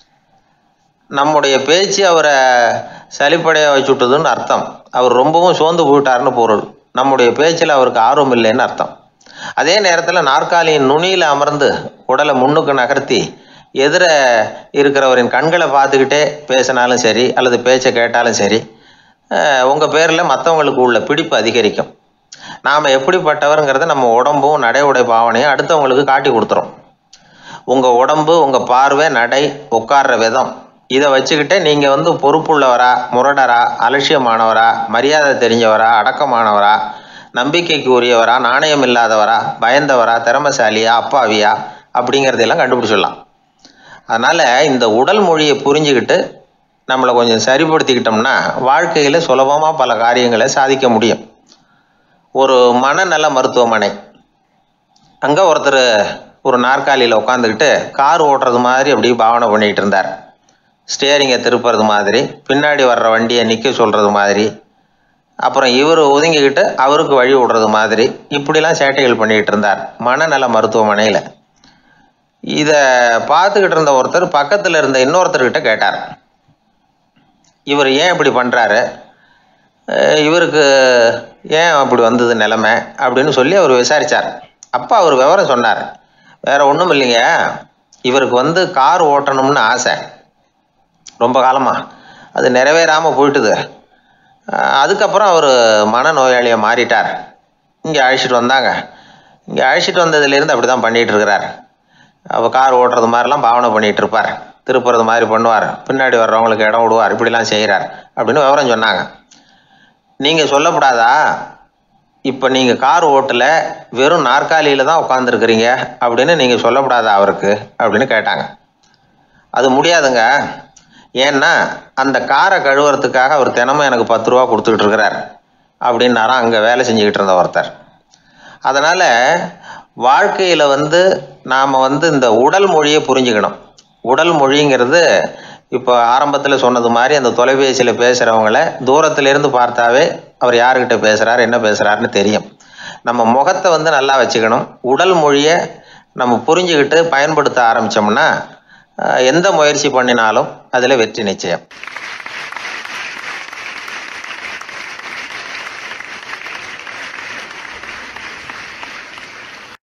நம்முடைய பேச்சு அவரை சலிப்படைய வச்சுட்டுதுன்னு அர்த்தம் அவர் ரொம்பவும் சோர்ந்து போயிட்டாருன்னு பொருள் நம்முடைய பேச்சில் அவருக்கு ஆர்வம் இல்லைன்னு அர்த்தம் அதே நேரத்தில் நாற்காலியின் நுனியில் அமர்ந்து உடலை முன்னுக்கு நகர்த்தி எதிர இருக்கிறவரின் கண்களை பார்த்துக்கிட்டே பேசினாலும் சரி அல்லது பேச்சை கேட்டாலும் சரி உங்கள் பேரில் மற்றவங்களுக்கு உள்ள பிடிப்பு அதிகரிக்கும் நாம் எப்படிப்பட்டவருங்கிறத நம்ம உடம்பும் நடை உடை பாவனையும் அடுத்தவங்களுக்கு காட்டி கொடுத்துரும் உங்கள் உடம்பு உங்கள் பார்வை நடை உட்கார்ற விதம் இதை வச்சுக்கிட்டே நீங்கள் வந்து பொறுப்புள்ளவரா முரடரா அலட்சியமானவரா மரியாதை தெரிஞ்சவரா அடக்கமானவரா நம்பிக்கைக்கு உரியவரா நாணயம் இல்லாதவரா பயந்தவரா திறமசாலியா அப்பாவியா அப்படிங்கிறதையெல்லாம் கண்டுபிடிச்சிடலாம் அதனால் இந்த உடல் மொழியை புரிஞ்சுக்கிட்டு நம்மளை கொஞ்சம் சரிப்படுத்திக்கிட்டோம்னா வாழ்க்கையில் சுலபமாக பல காரியங்களை சாதிக்க முடியும் ஒரு மனநல மருத்துவமனை அங்கே ஒருத்தர் ஒரு நாற்காலியில் உட்காந்துக்கிட்டு கார் ஓட்டுறது மாதிரி அப்படி பாவனை பண்ணிகிட்டு இருந்தார் ஸ்டியரிங்கை திருப்புறது மாதிரி பின்னாடி வர்ற வண்டியை நிற்க சொல்கிறது மாதிரி அப்புறம் இவர் ஒதுங்கிக்கிட்டு அவருக்கு வழி விடுறது மாதிரி இப்படிலாம் சேட்டைகள் பண்ணிக்கிட்டு இருந்தார் மனநல மருத்துவமனையில் இதை பார்த்துக்கிட்டு இருந்த ஒருத்தர் பக்கத்தில் இருந்த இன்னொருத்தர்கிட்ட கேட்டார் இவர் ஏன் இப்படி பண்ணுறாரு இவருக்கு ஏன் அப்படி வந்தது நிலமை அப்படின்னு சொல்லி அவர் விசாரித்தார் அப்போ அவர் விவரம் சொன்னார் வேற ஒன்றும் இல்லைங்க இவருக்கு வந்து கார் ஓட்டணும்னு ஆசை ரொம்ப காலமாக அது நிறைவேறாமல் போயிட்டுது அதுக்கப்புறம் அவர் மனநோயாளியாக மாறிட்டார் இங்கே அழைச்சிட்டு வந்தாங்க இங்கே அழைச்சிட்டு வந்ததுலேருந்து அப்படி தான் பண்ணிகிட்டு இருக்கிறார் அவர் கார் ஓட்டுறது மாதிரிலாம் பாவனை பண்ணிகிட்டு இருப்பார் திருப்புறது மாதிரி பண்ணுவார் பின்னாடி வர்றவங்களுக்கு இடம் விடுவார் இப்படிலாம் செய்கிறார் அப்படின்னு விவரம் சொன்னாங்க நீங்கள் சொல்லப்படாதா இப்போ நீங்கள் கார் ஓட்டல வெறும் நாற்காலியில் தான் உட்காந்துருக்குறீங்க அப்படின்னு நீங்கள் சொல்லப்படாதா அவருக்கு அப்படின்னு கேட்டாங்க அது முடியாதுங்க ஏன்னா அந்த காரை கழுவுறதுக்காக அவர் தினமும் எனக்கு பத்து ரூபா கொடுத்துக்கிட்டு இருக்கிறார் அப்படின்னாராம் அங்கே வேலை செஞ்சுக்கிட்டு இருந்த ஒருத்தர் அதனால் வாழ்க்கையில் வந்து நாம் வந்து இந்த உடல் மொழியை புரிஞ்சுக்கணும் உடல் மொழிங்கிறது இப்போ ஆரம்பத்தில் சொன்னது மாதிரி அந்த தொலைபேசியில் பேசுகிறவங்கள தூரத்திலிருந்து பார்த்தாவே அவர் யாருக்கிட்ட பேசுகிறார் என்ன பேசுகிறாருன்னு தெரியும் நம்ம முகத்தை வந்து நல்லா வச்சுக்கணும் உடல் மொழியை நம்ம புரிஞ்சுக்கிட்டு பயன்படுத்த ஆரம்பித்தோம்னா எந்த முயற்சி பண்ணினாலும் அதில் வெற்றி நிச்சயம்